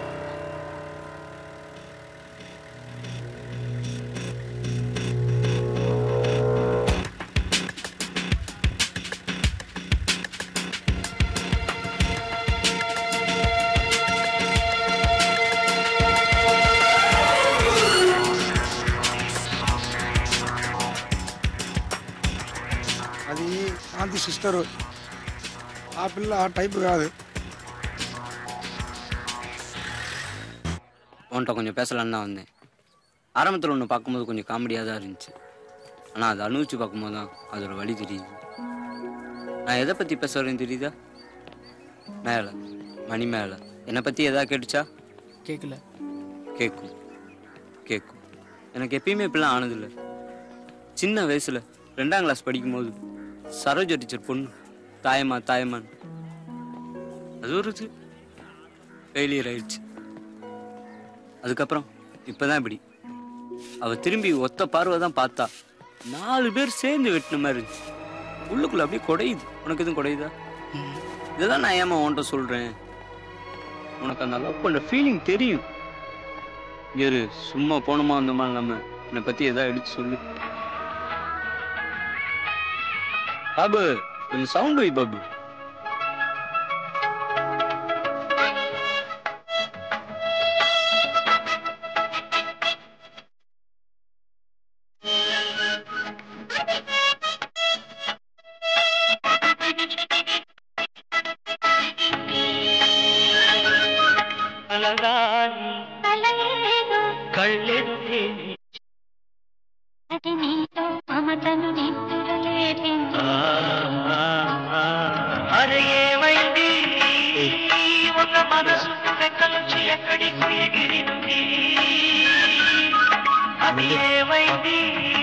అది శాంతి సిస్టరు ఆ పిల్ల ఆ టైప్ కాదు உன்கிட்ட கொஞ்சம் பேசலான்னு தான் வந்தேன் ஆரம்பத்தில் ஒன்று பார்க்கும்போது கொஞ்சம் காமெடியாக தான் இருந்துச்சு ஆனால் அதை அனுபவிச்சு பார்க்கும்போது தான் அதோட வழி தெரியுது நான் எதை பற்றி பேச வரேன்னு தெரியுதா மேலே மணி மேலே என்னை பற்றி எதாவது கேட்டுச்சா கேட்கல கேட்கும் கேட்கும் எனக்கு எப்பயுமே இப்படிலாம் ஆனதில்லை சின்ன வயசில் ரெண்டாம் கிளாஸ் படிக்கும்போது சரோஜா டீச்சர் பொண்ணு தாயம்மா தாயம்மான்னு அது ஒரு இது ஃபெயிலியர் ஆயிடுச்சு அதுக்கப்புறம் இப்பதான் இப்படி அவ திரும்பி ஒத்த பார்வை தான் பார்த்தா நாலு பேர் சேர்ந்து வெட்டின மாதிரி இருந்துச்சு உள்ளுக்குள்ள அப்படியே குடையுது உனக்கு எதுவும் குடையுதா இதெல்லாம் நான் ஏமா உன்கிட்ட சொல்றேன் உனக்கு அந்த லவ் பண்ற ஃபீலிங் தெரியும் இரு சும்மா போனோமா வந்தோமா இல்லாம என்னை பத்தி ஏதாவது எடுத்து சொல்லு பாபு கொஞ்சம் சவுண்ட் வை பாபு ఉన్న మనసు రెక్కలొచ్చి ఎక్కడికి ఎగిరింది అది ఏమైంది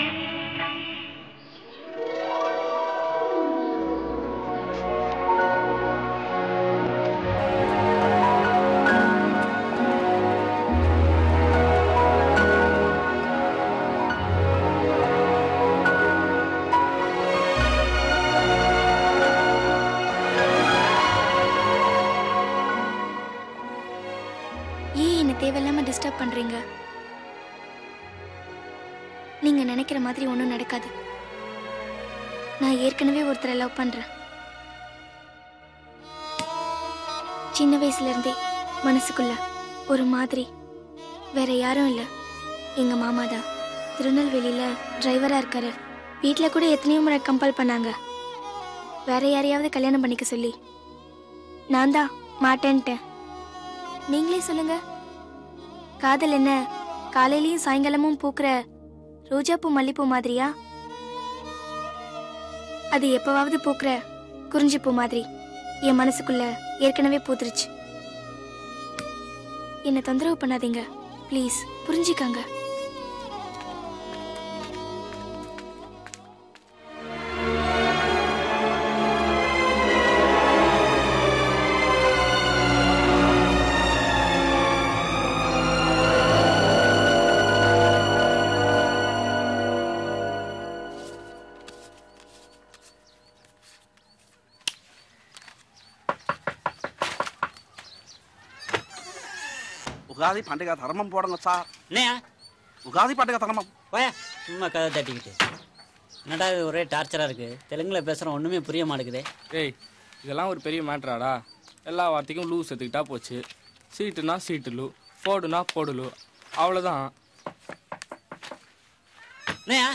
ஏன் என்னை தேவையில்லாம டிஸ்டர்ப் பண்றீங்க நீங்க நினைக்கிற மாதிரி ஒன்றும் நடக்காது நான் ஏற்கனவே ஒருத்தரை லவ் பண்றேன் சின்ன வயசுல இருந்தே மனசுக்குள்ள ஒரு மாதிரி வேற யாரும் இல்ல எங்க மாமா தான் திருநெல்வேலியில டிரைவரா இருக்காரு வீட்ல கூட எத்தனையோ முறை கம்பல் பண்ணாங்க வேற யாரையாவது கல்யாணம் பண்ணிக்க சொல்லி நான் தான் மாட்டேன்ட்டேன் நீங்களே சொல்லுங்க காதல் என்ன காலையிலயும் சாயங்காலமும் பூக்கிற ரோஜாப்பூ மல்லிப்பூ மாதிரியா அது எப்பவாவது பூக்கிற குறிஞ்சிப்பூ மாதிரி என் மனசுக்குள்ள ஏற்கனவே பூத்துருச்சு என்னை தொந்தரவு பண்ணாதீங்க ப்ளீஸ் புரிஞ்சுக்காங்க உகாதி பண்டிகை தர்மம் போடுங்க சார் என்னையா உகாதி பண்டிகை தர்மம் போயா சும்மா கதை தட்டிக்கிட்டு என்னடா இது ஒரே டார்ச்சராக இருக்குது தெலுங்கில் பேசுகிறோம் ஒன்றுமே புரிய மாட்டேங்குதே ஏய் இதெல்லாம் ஒரு பெரிய மேட்ராடா எல்லா வார்த்தைக்கும் லூ செத்துக்கிட்டா போச்சு சீட்டுனா சீட்டு லூ போடுனா போடு லூ அவ்வளோதான் என்னையா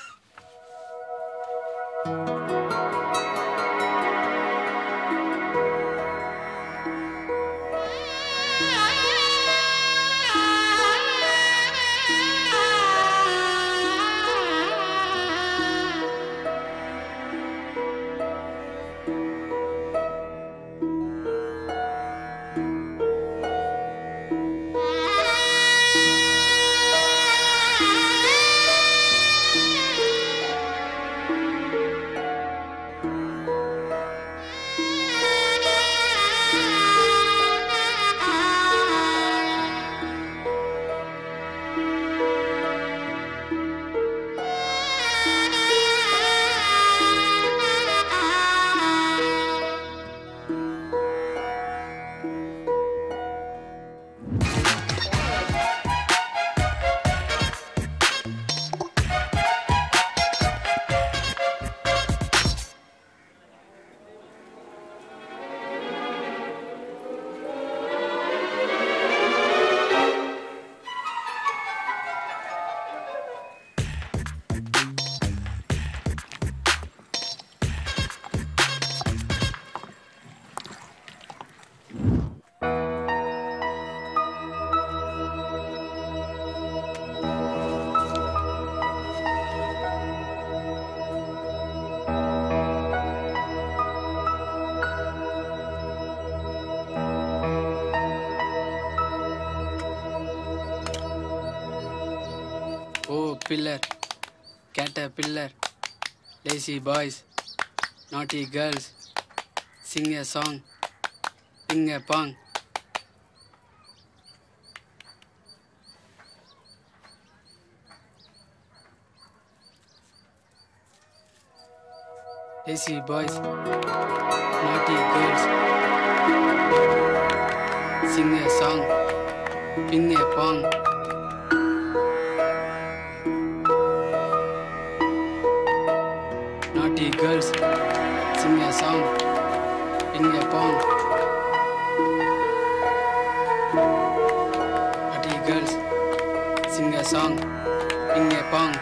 Oh, pillar, caterpillar, lazy boys, naughty girls, sing a song, ping a pong. Lazy boys, naughty girls, sing a song, ping a pong. Naughty girls, sing a song, ping a pong. Naughty girls, sing a song, ping a pong.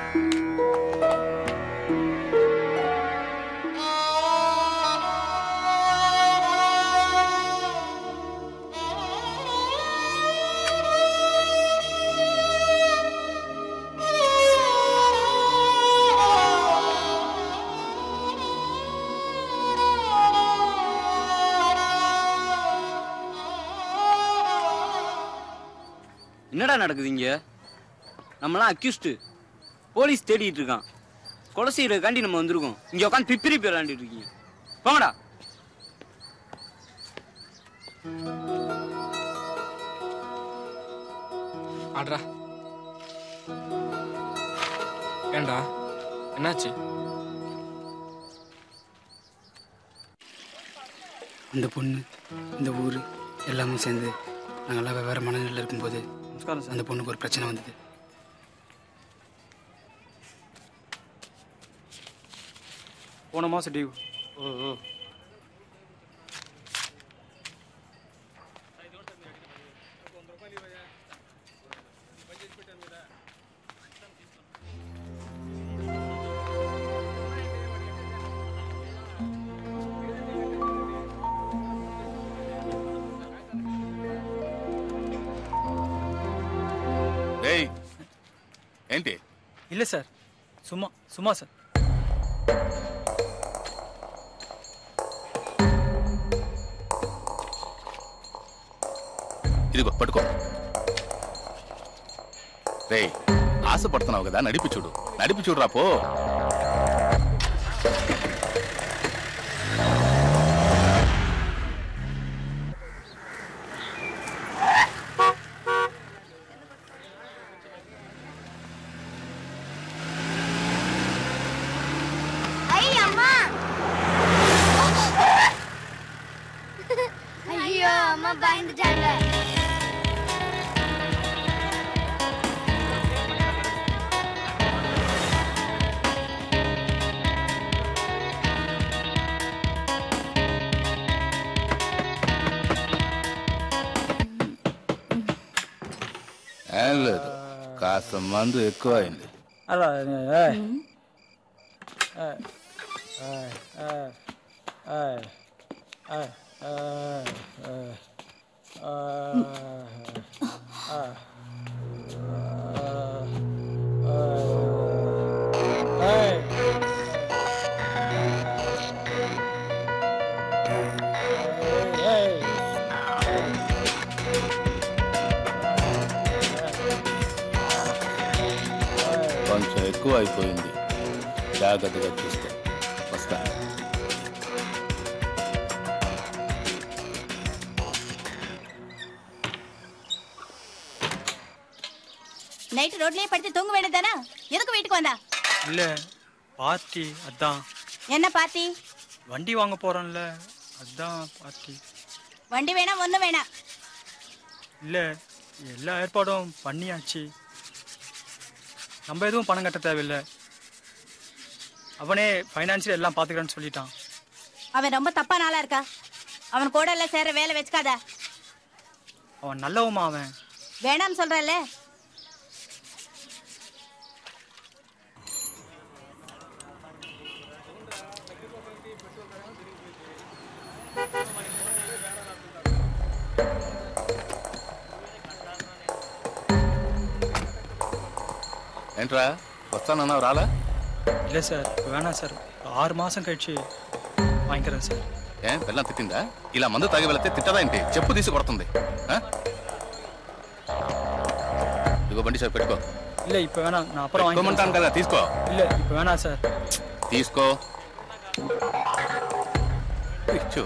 என்னடா நடக்குது இங்க நம்மளாம் accused police தேடிட்டு இருக்கான் கொலை செய்யறதுக்காண்டி நம்ம வந்திருக்கோம் இங்க உட்காந்து பிப்பிரி பேர் விளையாண்டுட்டு இருக்கீங்க போங்கடா ஆட்ரா ஏண்டா என்னாச்சு இந்த பொண்ணு இந்த ஊர் எல்லாமே சேர்ந்து நாங்கள்லாம் வெவ்வேறு மனநிலையில் இருக்கும்போது அந்த பொண்ணுக்கு ஒரு பிரச்சனை வந்தது போன மாதம் டியூ డేయ్ ఏంటి இல்லை சார் சும்மா சும்மா சார் ఇదిగో పట్టుకో రేయ్ ఆశపడుతున్నావు కదా నడిపి చూడు నడిపి చూడురా పో ஐயோ அம்மா ஐயோ அம்மா பயந்துட்டாங்க ఏం లేదు కాస్త మందు ఎక్కువైంది అలా ఏయ్. ఏయ్. ఏయ్. ఏయ్. ఏయ్. ఏయ్. ఏయ్. ఏయ్. ఏయ్. ఏయ్. ఏయ్. కొంచెం ఎక్కువ అయిపోయింది జాగ్రత్తగా చూసుకో వస్తా நைட்டு ரோட்லயே படுத்து தூங்க வேண்டியதானே எதுக்கு வீட்டுக்கு வந்தா இல்லை பார்ட்டி அதான் என்ன பாத்தி வண்டி வாங்க போகிறோம்ல அதான் பார்ட்டி வண்டி வேணாம் ஒண்ணு வேணாம் இல்லை எல்லா ஏற்பாடும் பண்ணியாச்சு நம்ம எதுவும் பணம் கட்ட தேவையில்லை அவனே ஃபைனான்சியல் எல்லாம் பார்த்துக்கிறேன்னு சொல்லிட்டான் அவன் ரொம்ப தப்பான ஆளா இருக்கா அவன் கூட எல்லாம் சேர வேலை வச்சுக்காத அவன் நல்லவமா அவன் வேணாம் சொல்றல்ல ఏంట్రా వస్తానన్నావు రాలా இல்லை சார் இப்போ வேணாம் సార్ ఆరు మాసం కழிచి వాంకరం సార్ ఏ పిల్లం తిట్టిందా ఇలా మందు తాగి వెళితే తిట్టదా ఏంటి చెప్పు తీసి కొడుతుంది ఆ? ఇదిగో బండి సార్ పెట్టుకో இல்லை இப்போ வேணாம் நான் அப்புறம் పెట్టుకోమంటాను కదా తీసుకో இல்லை இப்போ வேணாம் சார் తీసుకో ఇచ్చు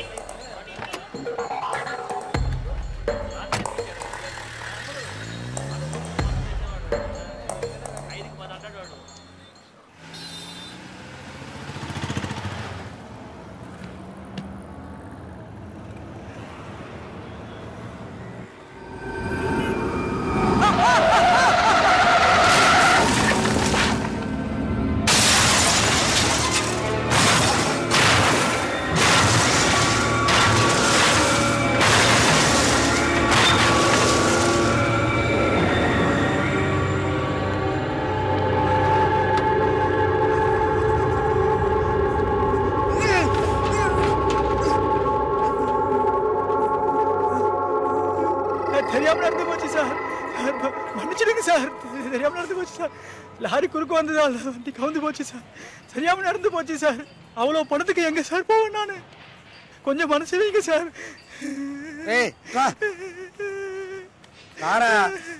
தெரியாம நடந்து போச்சு சார் சார், ம- மன்னிச்சிடுங்க சார் தெரியாம நடந்து போச்சு சார் லாரி குறுக்கு வந்ததால் வண்டி கவுந்து போச்சு சார் தெரியாம நடந்து போச்சு சார் அவ்வளோ பணத்துக்கு எங்க சார் போவேன் நான் கொஞ்சம் மனசு வைங்க சார் ஏய் வா தாரா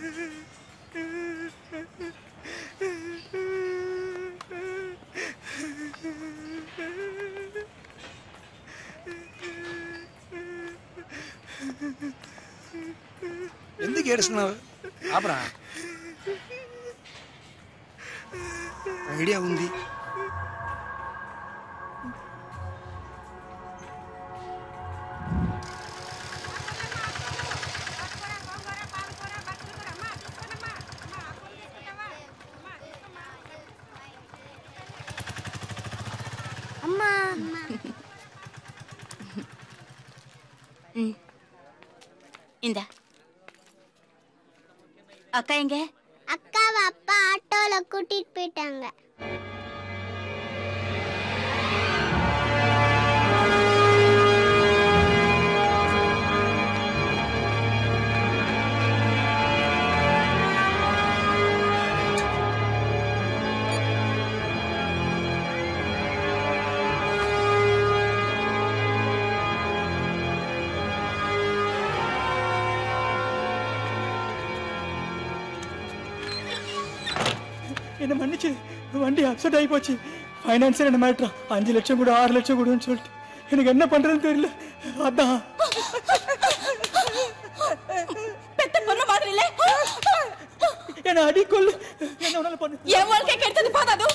ఎందుకు ఏడుస్తున్నావు ఆపరా ఐడియా ఉంది அம்மா ம் இந்த அக்கா எங்க அக்காவை அப்பா ஆட்டோல கூட்டிட்டு போயிட்டாங்க என்ன மன்னிச்சு வண்டி அப்செட் ஆகி போச்சு ஃபைனான்ஸே என்ன மாட்டான் அஞ்சு லட்சம் கூட ஆறு லட்சம் கூடன்னு சொல்லிட்டு எனக்கு என்ன பண்றதுன்னு தெரியல அதான் பெத்த பொண்ணு மாதிரி இல்ல என்ன அடி கொல்லு என்ன வேணாலும் பண்ணு என் வாழ்க்கை கெடுத்தது போதாது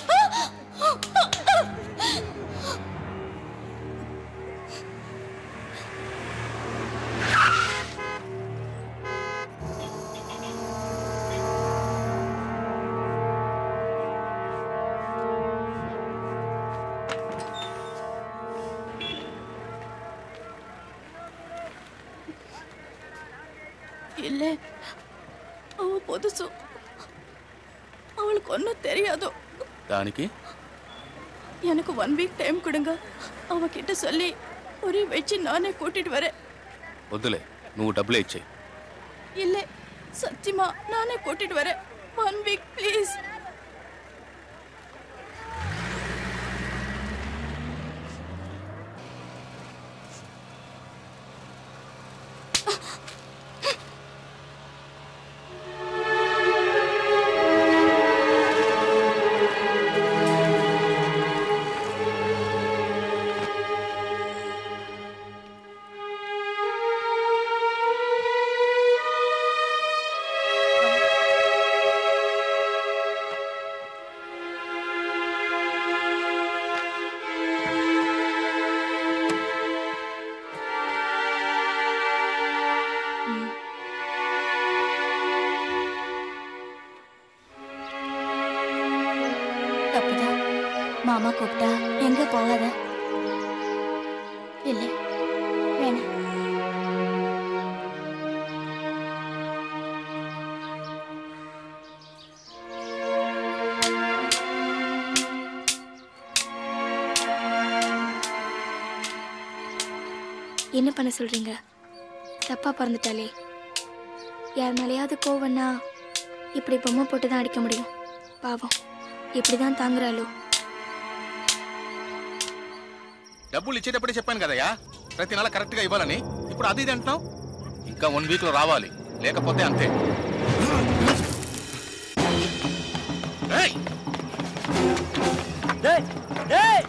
இல்ல அவ புதுசு அவளுக்கு ஒன்றும் தெரியாதோ దానికి எனக்கு ஒன் வீக் டைம் கொடுங்க அவகிட்ட சொல்லி ஒரே வச்சு நானே கூட்டிட்டு வரேன் వద్దులే నువ్వు డబ్బులే ఇచ్చేయి இல்ல சத்தியமா நானே கூட்டிட்டு வரேன் ஒன் வீக் ப்ளீஸ் தப்புதான் மாமா கூப்பிட்டா எங்க போகாத இல்ல வேணாம் என்ன பண்ண சொல்றீங்க தப்பா பிறந்துட்டாலே யார் மேலேயாவது கோவம்னா இப்படி பொம்மை போட்டு தான் அடிக்க முடியும் பாவம் இப்படிதான் தாங்குறாளோ డబ్బులు ఇచ్చేటప్పుడే చెప్పాను కదయ్యా ప్రతి నెల కరెక్ట్ గా ఇవ్వాలని ఇప్పుడు అది ఇది అంటున్నావు ఇంకా వన్ వీక్ లో రావాలి లేకపోతే అంతే ఏయ్! டேய் டேய்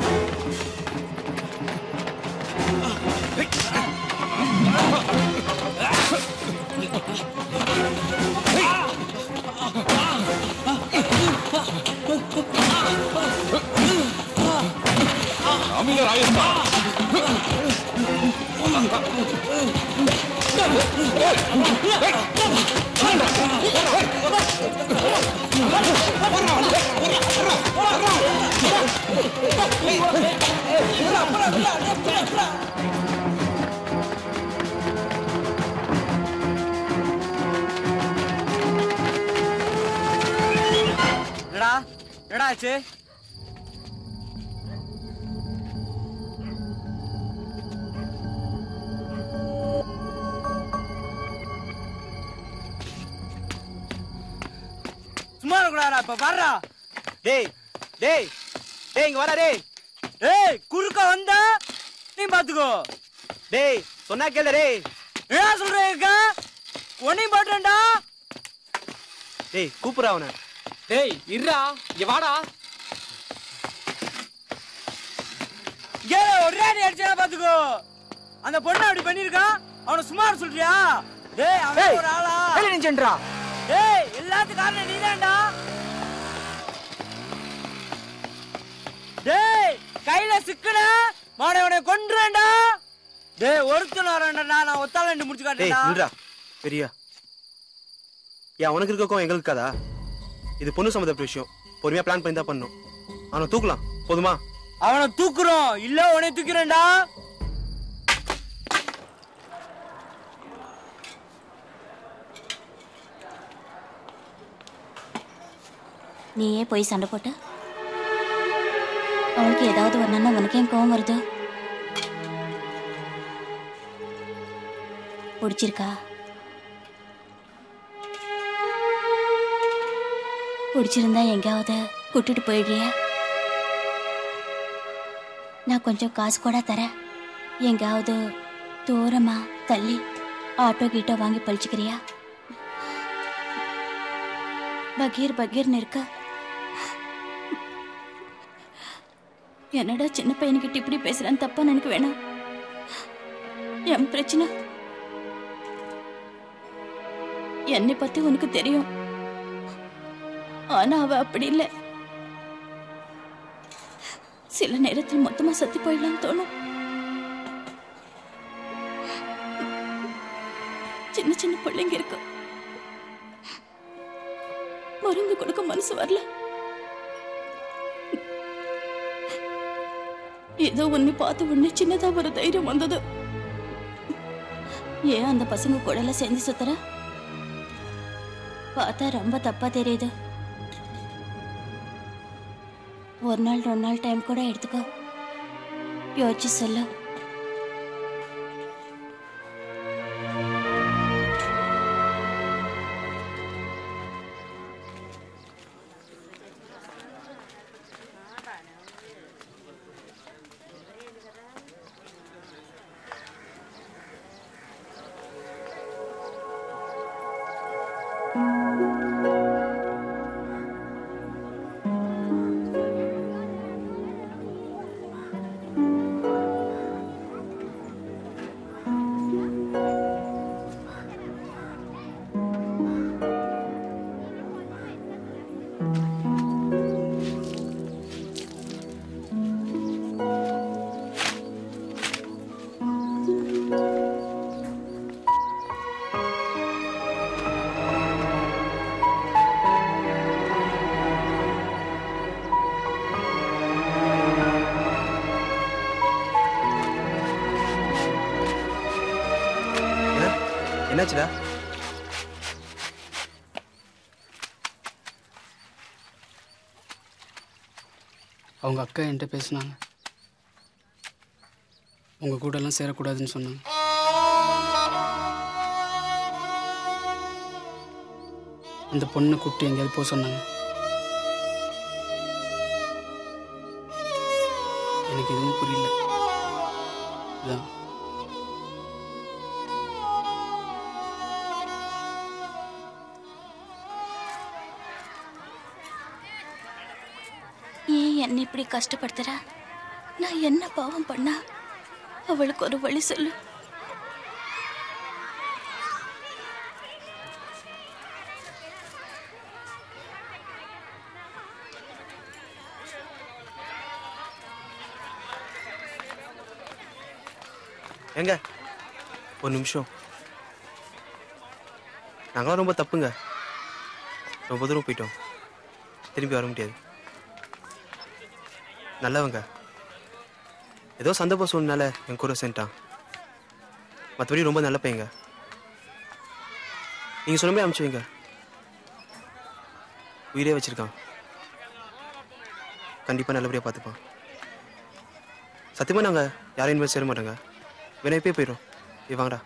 నా మీద రాయేస్తా என்னடா என்னடா ஆச்சு சும்மா இருக்கக்கூடாதா இப்ப வர்றா டேய் டேய் டேய் இங்க வாடா டேய் டேய் குறுக்க வந்தா நீ பாத்துக்கோ டேய் சொன்னா கேளு டேய் என்ன சொல்றேங்க உன்னையும் போட்டுறேன்டா டேய் கூப்பிடுறா அவனை டேய் இருடா இங்க வாடா ஏ ஒரே அடி அடிச்சா பாத்துக்கோ அந்த பொண்ணு அப்படி பண்ணிருக்கான் அவனை சும்மா இருக்க சொல்றியா டேய் அவன் ஒரு ஆளா வேலை நெஞ்சன்றா டேய் எல்லாத்துக்கும் காரணம் நீதான்டா டேய் கையில சிக்கன மாணவனை கொன்றுவேன்டா டேய் ஒருத்தன் வரேன்டா நான் ஒத்தால ரெண்டு முடிச்சு டேய் காட்டுறேன்டா நில்றா பெரியா ஏன் உனக்கு இருக்கக்கும் எங்களுக்கு இருக்காதா இது பொண்ணு சம்மந்தப்பட்ட விஷயம் பொறுமையா பிளான் பண்ணி தான் பண்ணணும் அவனை தூக்கலாம் போதுமா அவனை தூக்குறோம் இல்ல உன்னை தூக்கிறேன்டா நீயே போய் சண்டை போட்ட அவளுக்கு ஏதாவது ஒண்ணுன்னா உனக்கு ஏன் கோவம் வருது பிடிச்சிருக்கா பிடிச்சிருந்தா எங்கேயாவது கூட்டிட்டு போயிடுறியா நான் கொஞ்சம் காசு கூட தரேன் எங்கேயாவது தூரமா தள்ளி ஆட்டோ கீட்டோ வாங்கி பழிச்சுக்கிறியா பகீர் பகீர்னு இருக்க என்னடா சின்ன பையனுக்கிட்ட இப்படி பேசுறான்னு தப்பா நினைக்க வேணாம் என் பிரச்சனை என்னை பத்தி உனக்கு தெரியும் ஆனா அவ அப்படி இல்லை சில நேரத்தில் மொத்தமா சத்தி போயிடலாம்னு தோணும் சின்ன சின்ன பிள்ளைங்க இருக்கு மருந்து கொடுக்க மனசு வரல ஏதோ ஒண்ணு பார்த்து உடனே சின்னதா ஒரு தைரியம் வந்தது ஏன் அந்த பசங்க கூட எல்லாம் சேர்ந்து சுத்துற பார்த்தா ரொம்ப தப்பா தெரியுது ஒரு நாள் ரெண்டு நாள் டைம் கூட எடுத்துக்கோ யோசிச்சு சொல்லு என்னாச்சுடா அவங்க அக்கா என்கிட்ட பேசினாங்க உங்கள் கூடலாம் சேரக்கூடாதுன்னு சொன்னாங்க அந்த பொண்ணை கூப்பிட்டு எங்கேயாவது போக சொன்னாங்க எனக்கு எதுவும் புரியல அதான் ஏன் என்னை இப்படி கஷ்டப்படுத்துற நான் என்ன பாவம் பண்ணா அவளுக்கு ஒரு வழி சொல்லு எங்க ஒரு நிமிஷம் நாங்களாம் ரொம்ப தப்புங்க ரொம்ப தூரம் போயிட்டோம் திரும்பி வர முடியாது நல்லவங்க ஏதோ சந்தர்ப்ப சூழ்நிலை என் கூட சேர்ந்துட்டான் மற்றபடி ரொம்ப நல்ல பையங்க நீங்கள் சொன்ன மாதிரி அனுப்பிச்சு வைங்க உயிரே வச்சிருக்கான் கண்டிப்பாக நல்லபடியாக பார்த்துப்பான் சத்தியமாக நாங்கள் யாரையும் இனிமேல் சேர மாட்டோங்க வேணா இப்பயே போயிடும் ஏய் வாங்கடா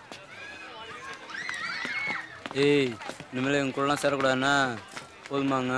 ஏய் இனிமேல் எங்க கூடலாம் சேரக்கூடாதுண்ணா போதுமாங்க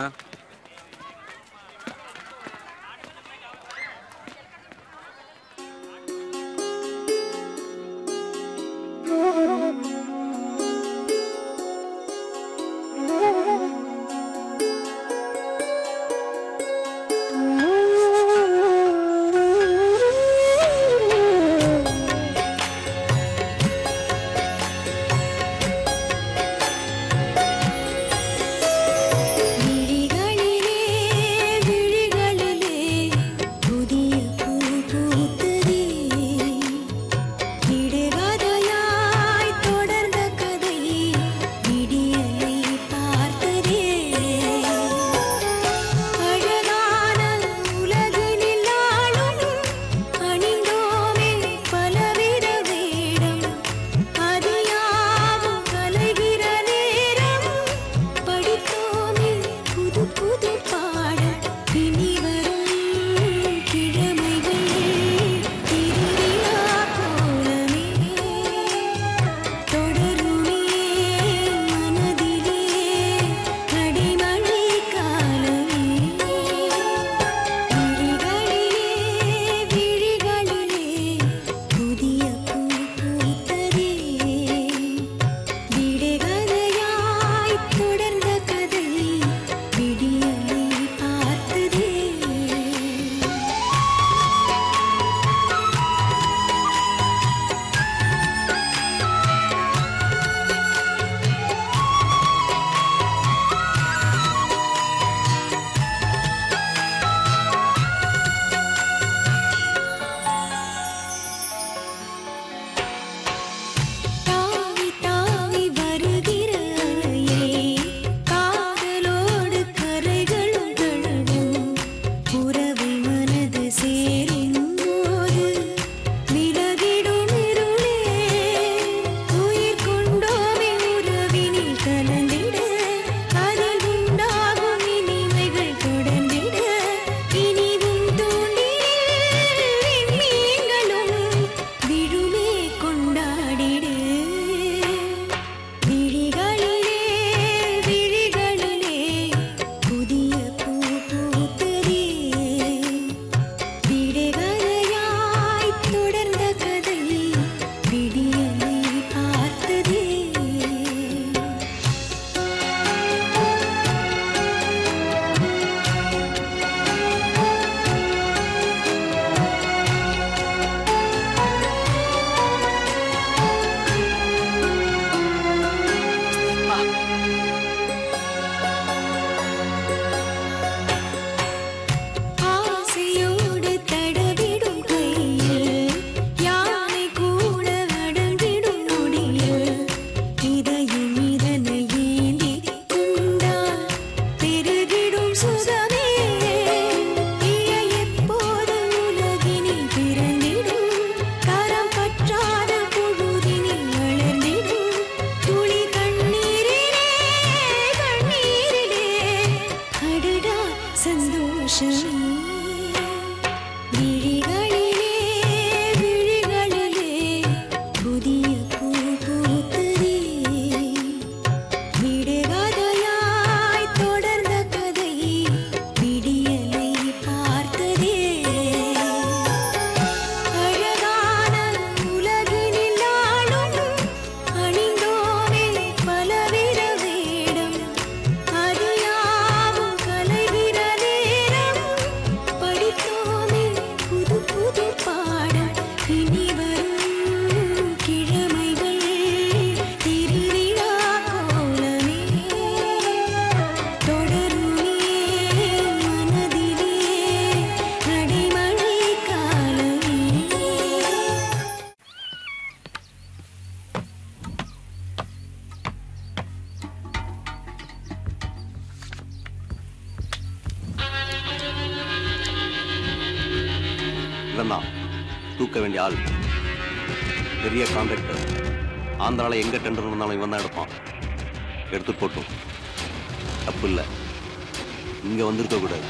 கொடுக்க வேண்டிய ஆள் பெரிய கான்ட்ராக்டர் ஆந்திராவில் எங்கே டெண்டர் இருந்தாலும் இவன் தான் எடுப்பான் எடுத்து போட்டும் தப்பு இல்லை இங்கே வந்திருக்க கூடாது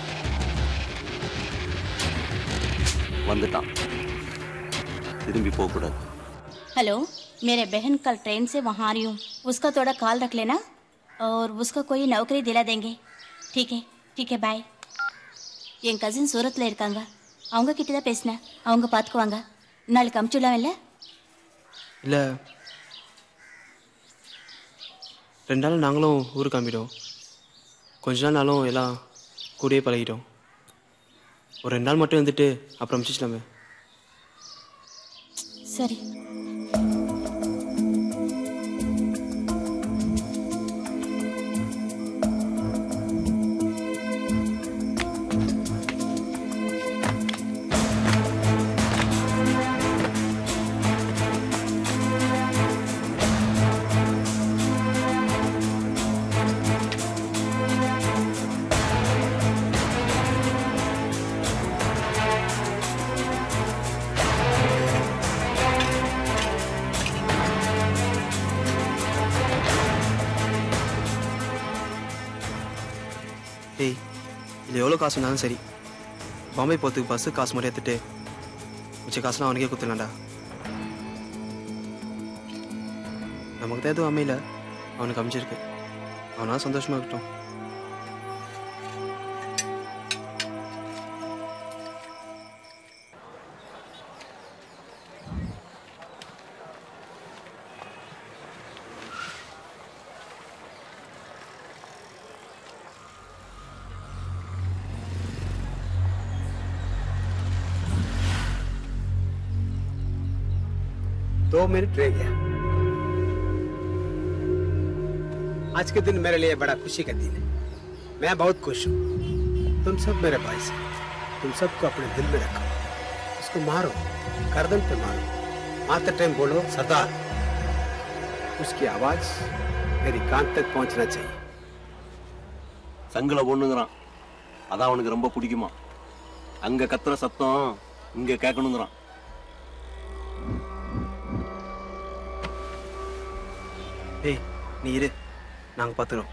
வந்துட்டான் திரும்பி போகக்கூடாது हेलो मेरे बहन कल ट्रेन से वहाँ आ रही हूँ उसका थोड़ा ख्याल रख लेना और उसको कोई नौकरी दिला देंगे ठीक है ठीक है பாய் என் கசின் சூரத்தில் இருக்காங்க அவங்க கிட்ட தான் பேசினேன் அவங்க பார்த்துக்குவாங்க நாளைக்கு அமுச்சுடலாம் இல்லை இல்லை ரெண்டு நாள் நாங்களும் ஊருக்கு கிளம்பிட்டோம் கொஞ்ச நாள் நாளும் எல்லாம் கூடயே பழகிட்டோம் ஒரு ரெண்டு நாள் மட்டும் வந்துட்டு அப்புறம் அமுச்சிக்கலாமே சரி டேய் இது எவ்வளோ காசு இருந்தாலும் சரி பாம்பே போகிறதுக்கு பஸ்ஸு காசு மட்டும் எடுத்துட்டு மிச்ச காசுலாம் அவனுக்கே கொடுத்துடலாம்டா நமக்கு தான் எதுவும் அமையல அவனுக்கு அமைச்சிருக்கு அவனா சந்தோஷமா இருக்கட்டும் दो मिनट रह गया आज के दिन मेरे लिए बड़ा खुशी का दिन है मैं बहुत खुश हूँ तुम सब मेरे भाई से तुम सबको अपने दिल में रखो उसको मारो गर्दन पे मारो मारते टाइम बोलो सरदार उसकी आवाज मेरी कान तक पहुंचना चाहिए சங்கில பொண்ணுங்கிறான் அதான் அவனுக்கு ரொம்ப பிடிக்குமா அங்க கத்துற சத்தம் இங்க கேட்கணுங்கிறான் ஏய் நீ இரு நாங்கள் பார்த்துக்கிறோம்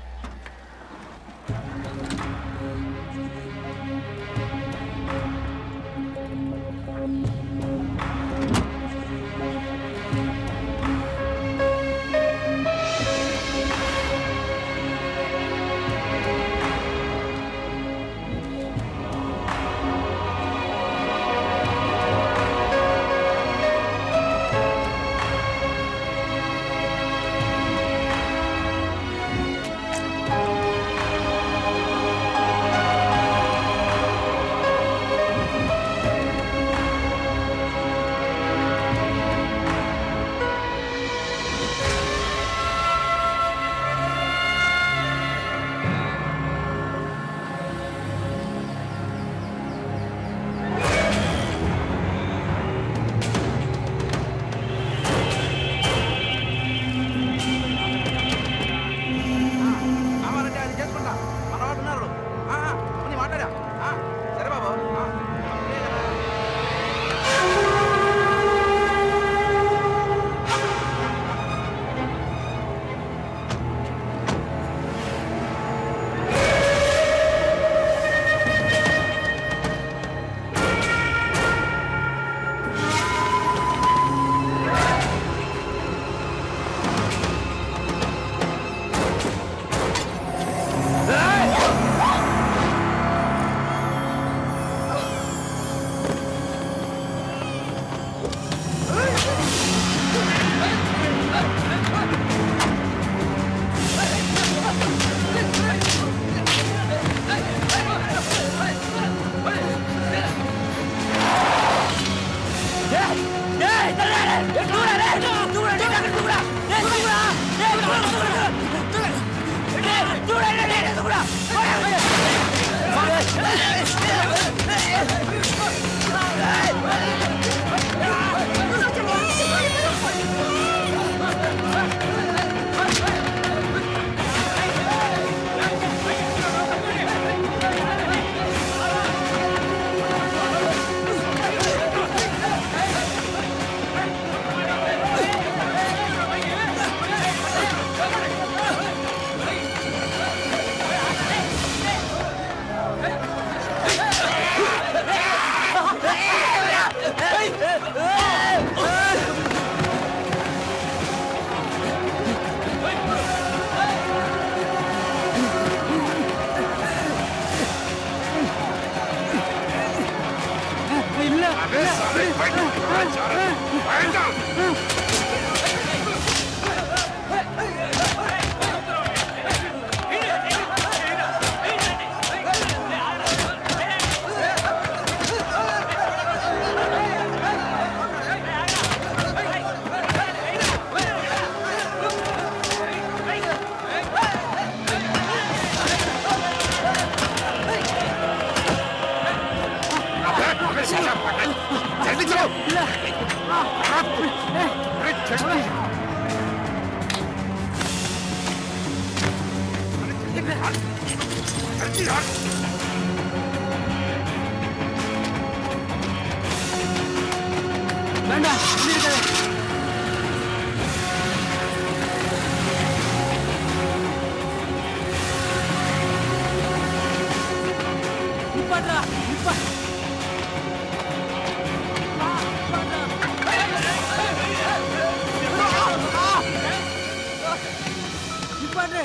రామారెడ్డి అది చేసుకుంటా మన వాళ్ళు ఉన్నారు ఆ, ఆ, పోనీ మాట్లాడా ఆ, సరే బాబు ఆ, Hey! जल्दी चलो வேண்டாம் இப்படி இருக்காத. நிப்பாட்றா நிப்பா நிப்பாட்டு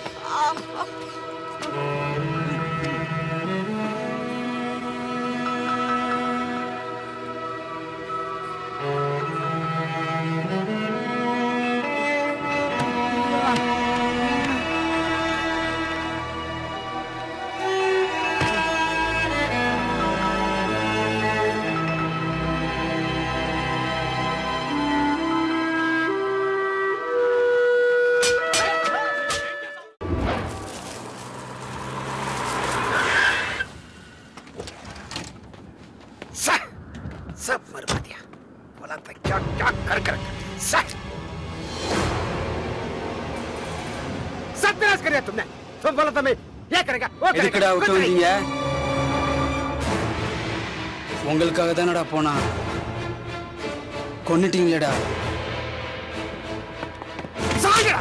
सब सब मरवा दिया बोला था क्या क्या कर कर सब सब विनाश कर दिया तुमने तुम बोला था मैं ये करेगा वो எதுக்குடா करेगा விட்டு कुछ नहीं। வந்தீங்க உங்களுக்காக தானடா போனா கொன்னுட்டீங்களேடா सागरा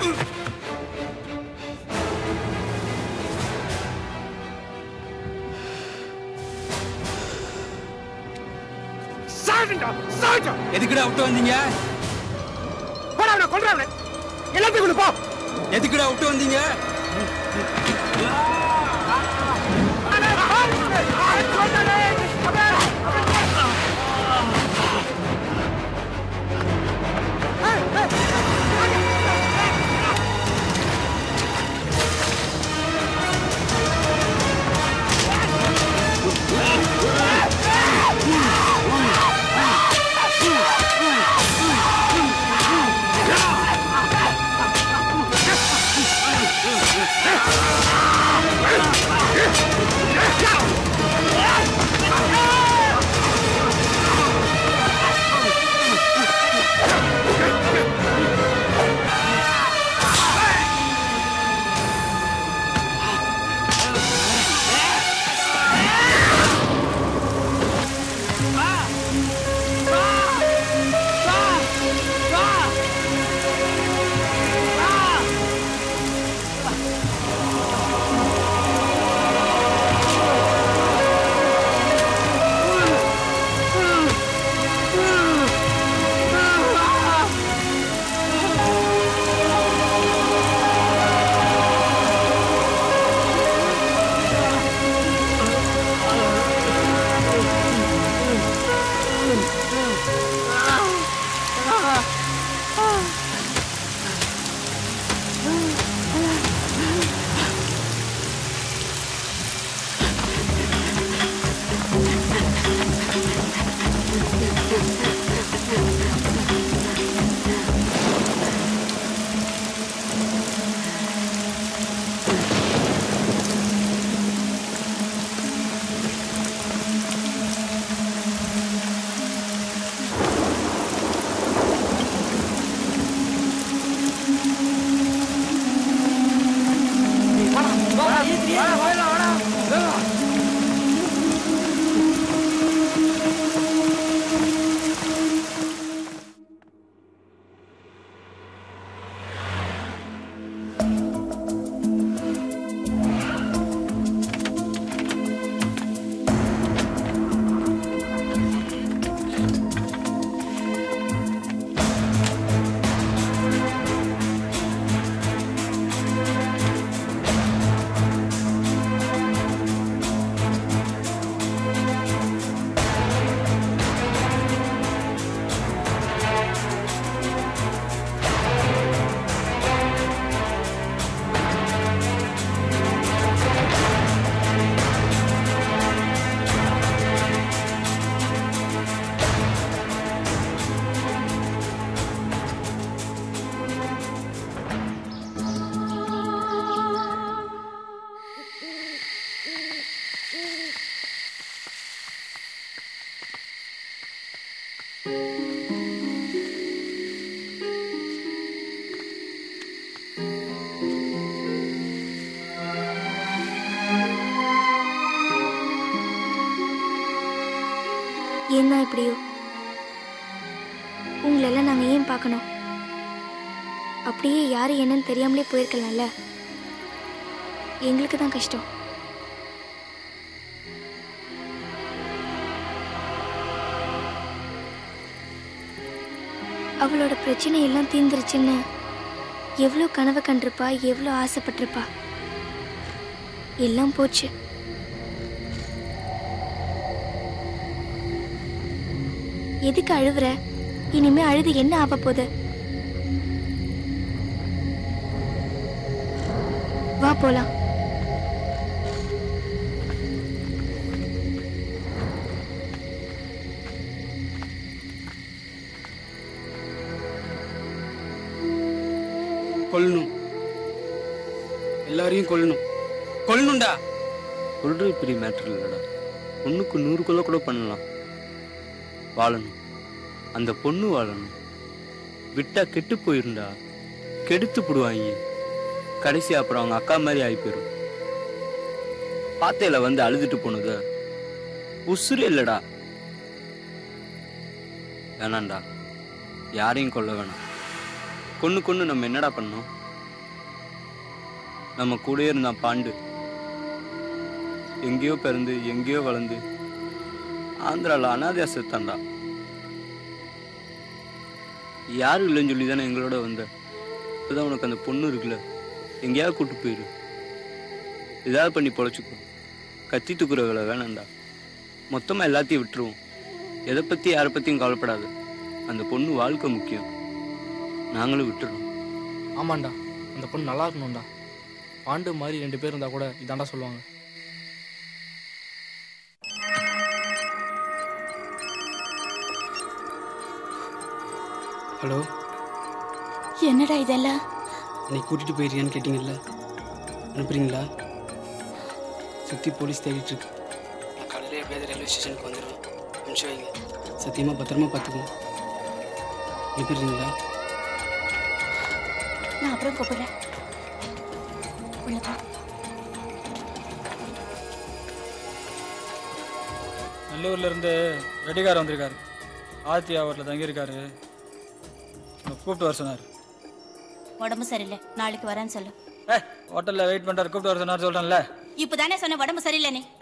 சாகுடா சாகுடா எதுக்குடா விட்டு வந்தீங்க போடா அவனை கொல்றவன எல்லாத்தையும் கொண்டு போ எதுக்குடா விட்டு வந்தீங்க Ah! எப்படியோ உங்களெல்லாம் நாங்கள் ஏன் பார்க்கணும் அப்படியே யாரு என்னன்னு தெரியாமலே போயிருக்கலாம்ல எங்களுக்கு தான் கஷ்டம் அவளோட பிரச்சனை எல்லாம் தீர்ந்துருச்சுன்னு எவ்வளோ கனவு கண்டிருப்பா எவ்வளோ ஆசைப்பட்டிருப்பா எல்லாம் போச்சு எதுக்கு அழுவுற இனிமே அழுது என்ன ஆக போகுது வா போலாம் கொல்லணும் எல்லாரையும் கொல்லணும் கொல்லணும்டா சொல்றது பெரிய மேட்ரு இல்லைடா ஒன்றுக்கு நூறு கொலை கூட பண்ணலாம் வாழணும் அந்த பொண்ணு வாழணும் விட்டா கெட்டு போயிருந்தா கெடுத்து போடுவாங்க கடைசி அப்புறம் அவங்க அக்கா மாதிரி ஆகி போயிடும் பாத்தையில வந்து அழுதுட்டு போனது உசுரே இல்லடா வேணாண்டா யாரையும் கொல்ல வேணாம் கொன்னு கொன்னு நம்ம என்னடா பண்ணோம் நம்ம கூடயே இருந்தான் பாண்டு எங்கேயோ பிறந்து எங்கேயோ வளர்ந்து ஆந்திரால அனாதையா செத்தான்டா யாரும் இல்லைன்னு சொல்லி தானே எங்களோட வந்த இப்போதான் உனக்கு அந்த பொண்ணு இருக்குல்ல எங்கேயாவது கூட்டு போயிரு ஏதாவது பண்ணி பொழைச்சிக்கோ கத்தி தூக்குற வேலை வேணாம்டா மொத்தமாக எல்லாத்தையும் விட்டுருவோம் எதை பற்றி யாரை பற்றியும் கவலைப்படாத அந்த பொண்ணு வாழ்க்கை முக்கியம் நாங்களும் விட்டுறோம் ஆமாண்டா அந்த பொண்ணு நல்லா இருக்கணும்டா பாண்டு மாதிரி ரெண்டு பேர் இருந்தா கூட இதாண்டா சொல்லுவாங்க ஹலோ என்னடா இதெல்லாம் என்னை கூட்டிட்டு போயிருக்கியான்னு கேட்டிங்கல்ல அனுப்புறீங்களா சுற்றி போலீஸ் தேடிட்டு இருக்கு நான் காலையில் எப்படியாவது ரயில்வே ஸ்டேஷனுக்கு வந்துடுவேன் அனுப்பிச்சு வைங்க சத்தியமாக பத்திரமா பார்த்துக்குவோம் அனுப்பிடுறீங்களா நான் அப்புறம் கூப்பிடுறேன் உள்ள போ. நல்லூர்ல இருந்து ரெடிகார் வந்திருக்காரு ஆதித்யா அவரில் தங்கியிருக்காரு உன்னை கூப்பிட்டு வர சொன்னார் உடம்பு சரியில்லை நாளைக்கு வரேன்னு சொல்லு ஏ ஹோட்டலில் வெயிட் பண்ணுறாரு கூப்பிட்டு வர சொன்னார் சொல்கிறேன்ல இப்பதானே சொன்ன உடம்பு சரியில்லை நீ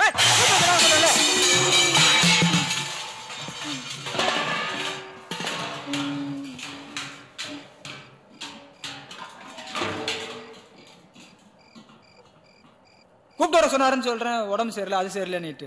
கூப்பிட்டு வர சொன்னாருன்னு சொல்கிறேன் உடம்பு சரியில்லை அது சரியில்லை நீட்டு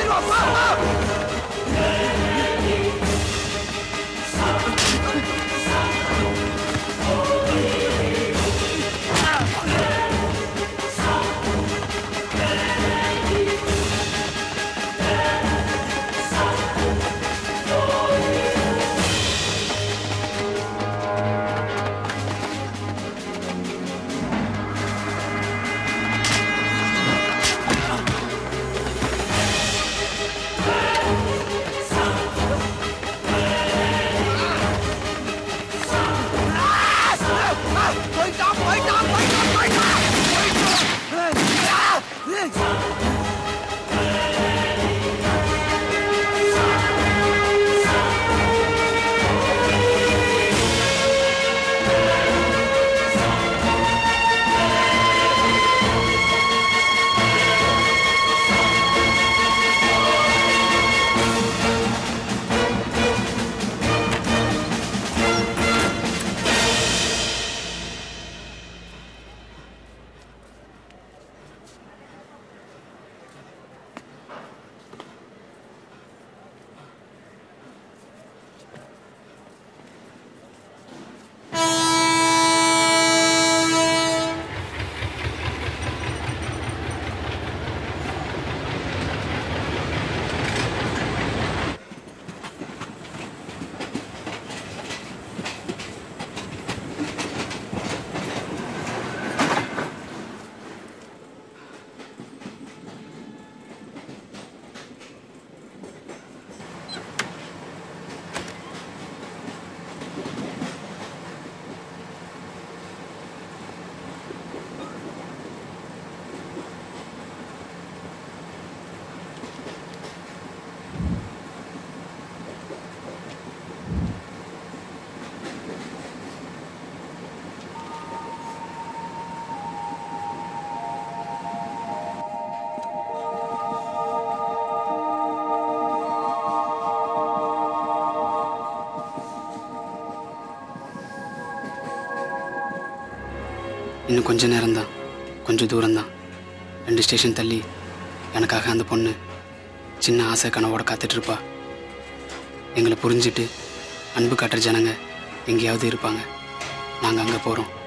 போயிடுவான் வா, வா. போயிட்டான் போயிட்டான் போயிட்டான் போயிட்டான் இன்னும் கொஞ்ச நேரம்தான் கொஞ்சம் தூரம்தான் ரெண்டு ஸ்டேஷன் தள்ளி எனக்காக அந்த பொண்ணு சின்ன ஆசை கனவோட காத்துட்ருப்பா எங்களை புரிஞ்சுட்டு அன்பு காட்டுற ஜனங்க எங்கேயாவது இருப்பாங்க நாங்கள் அங்கே போகிறோம்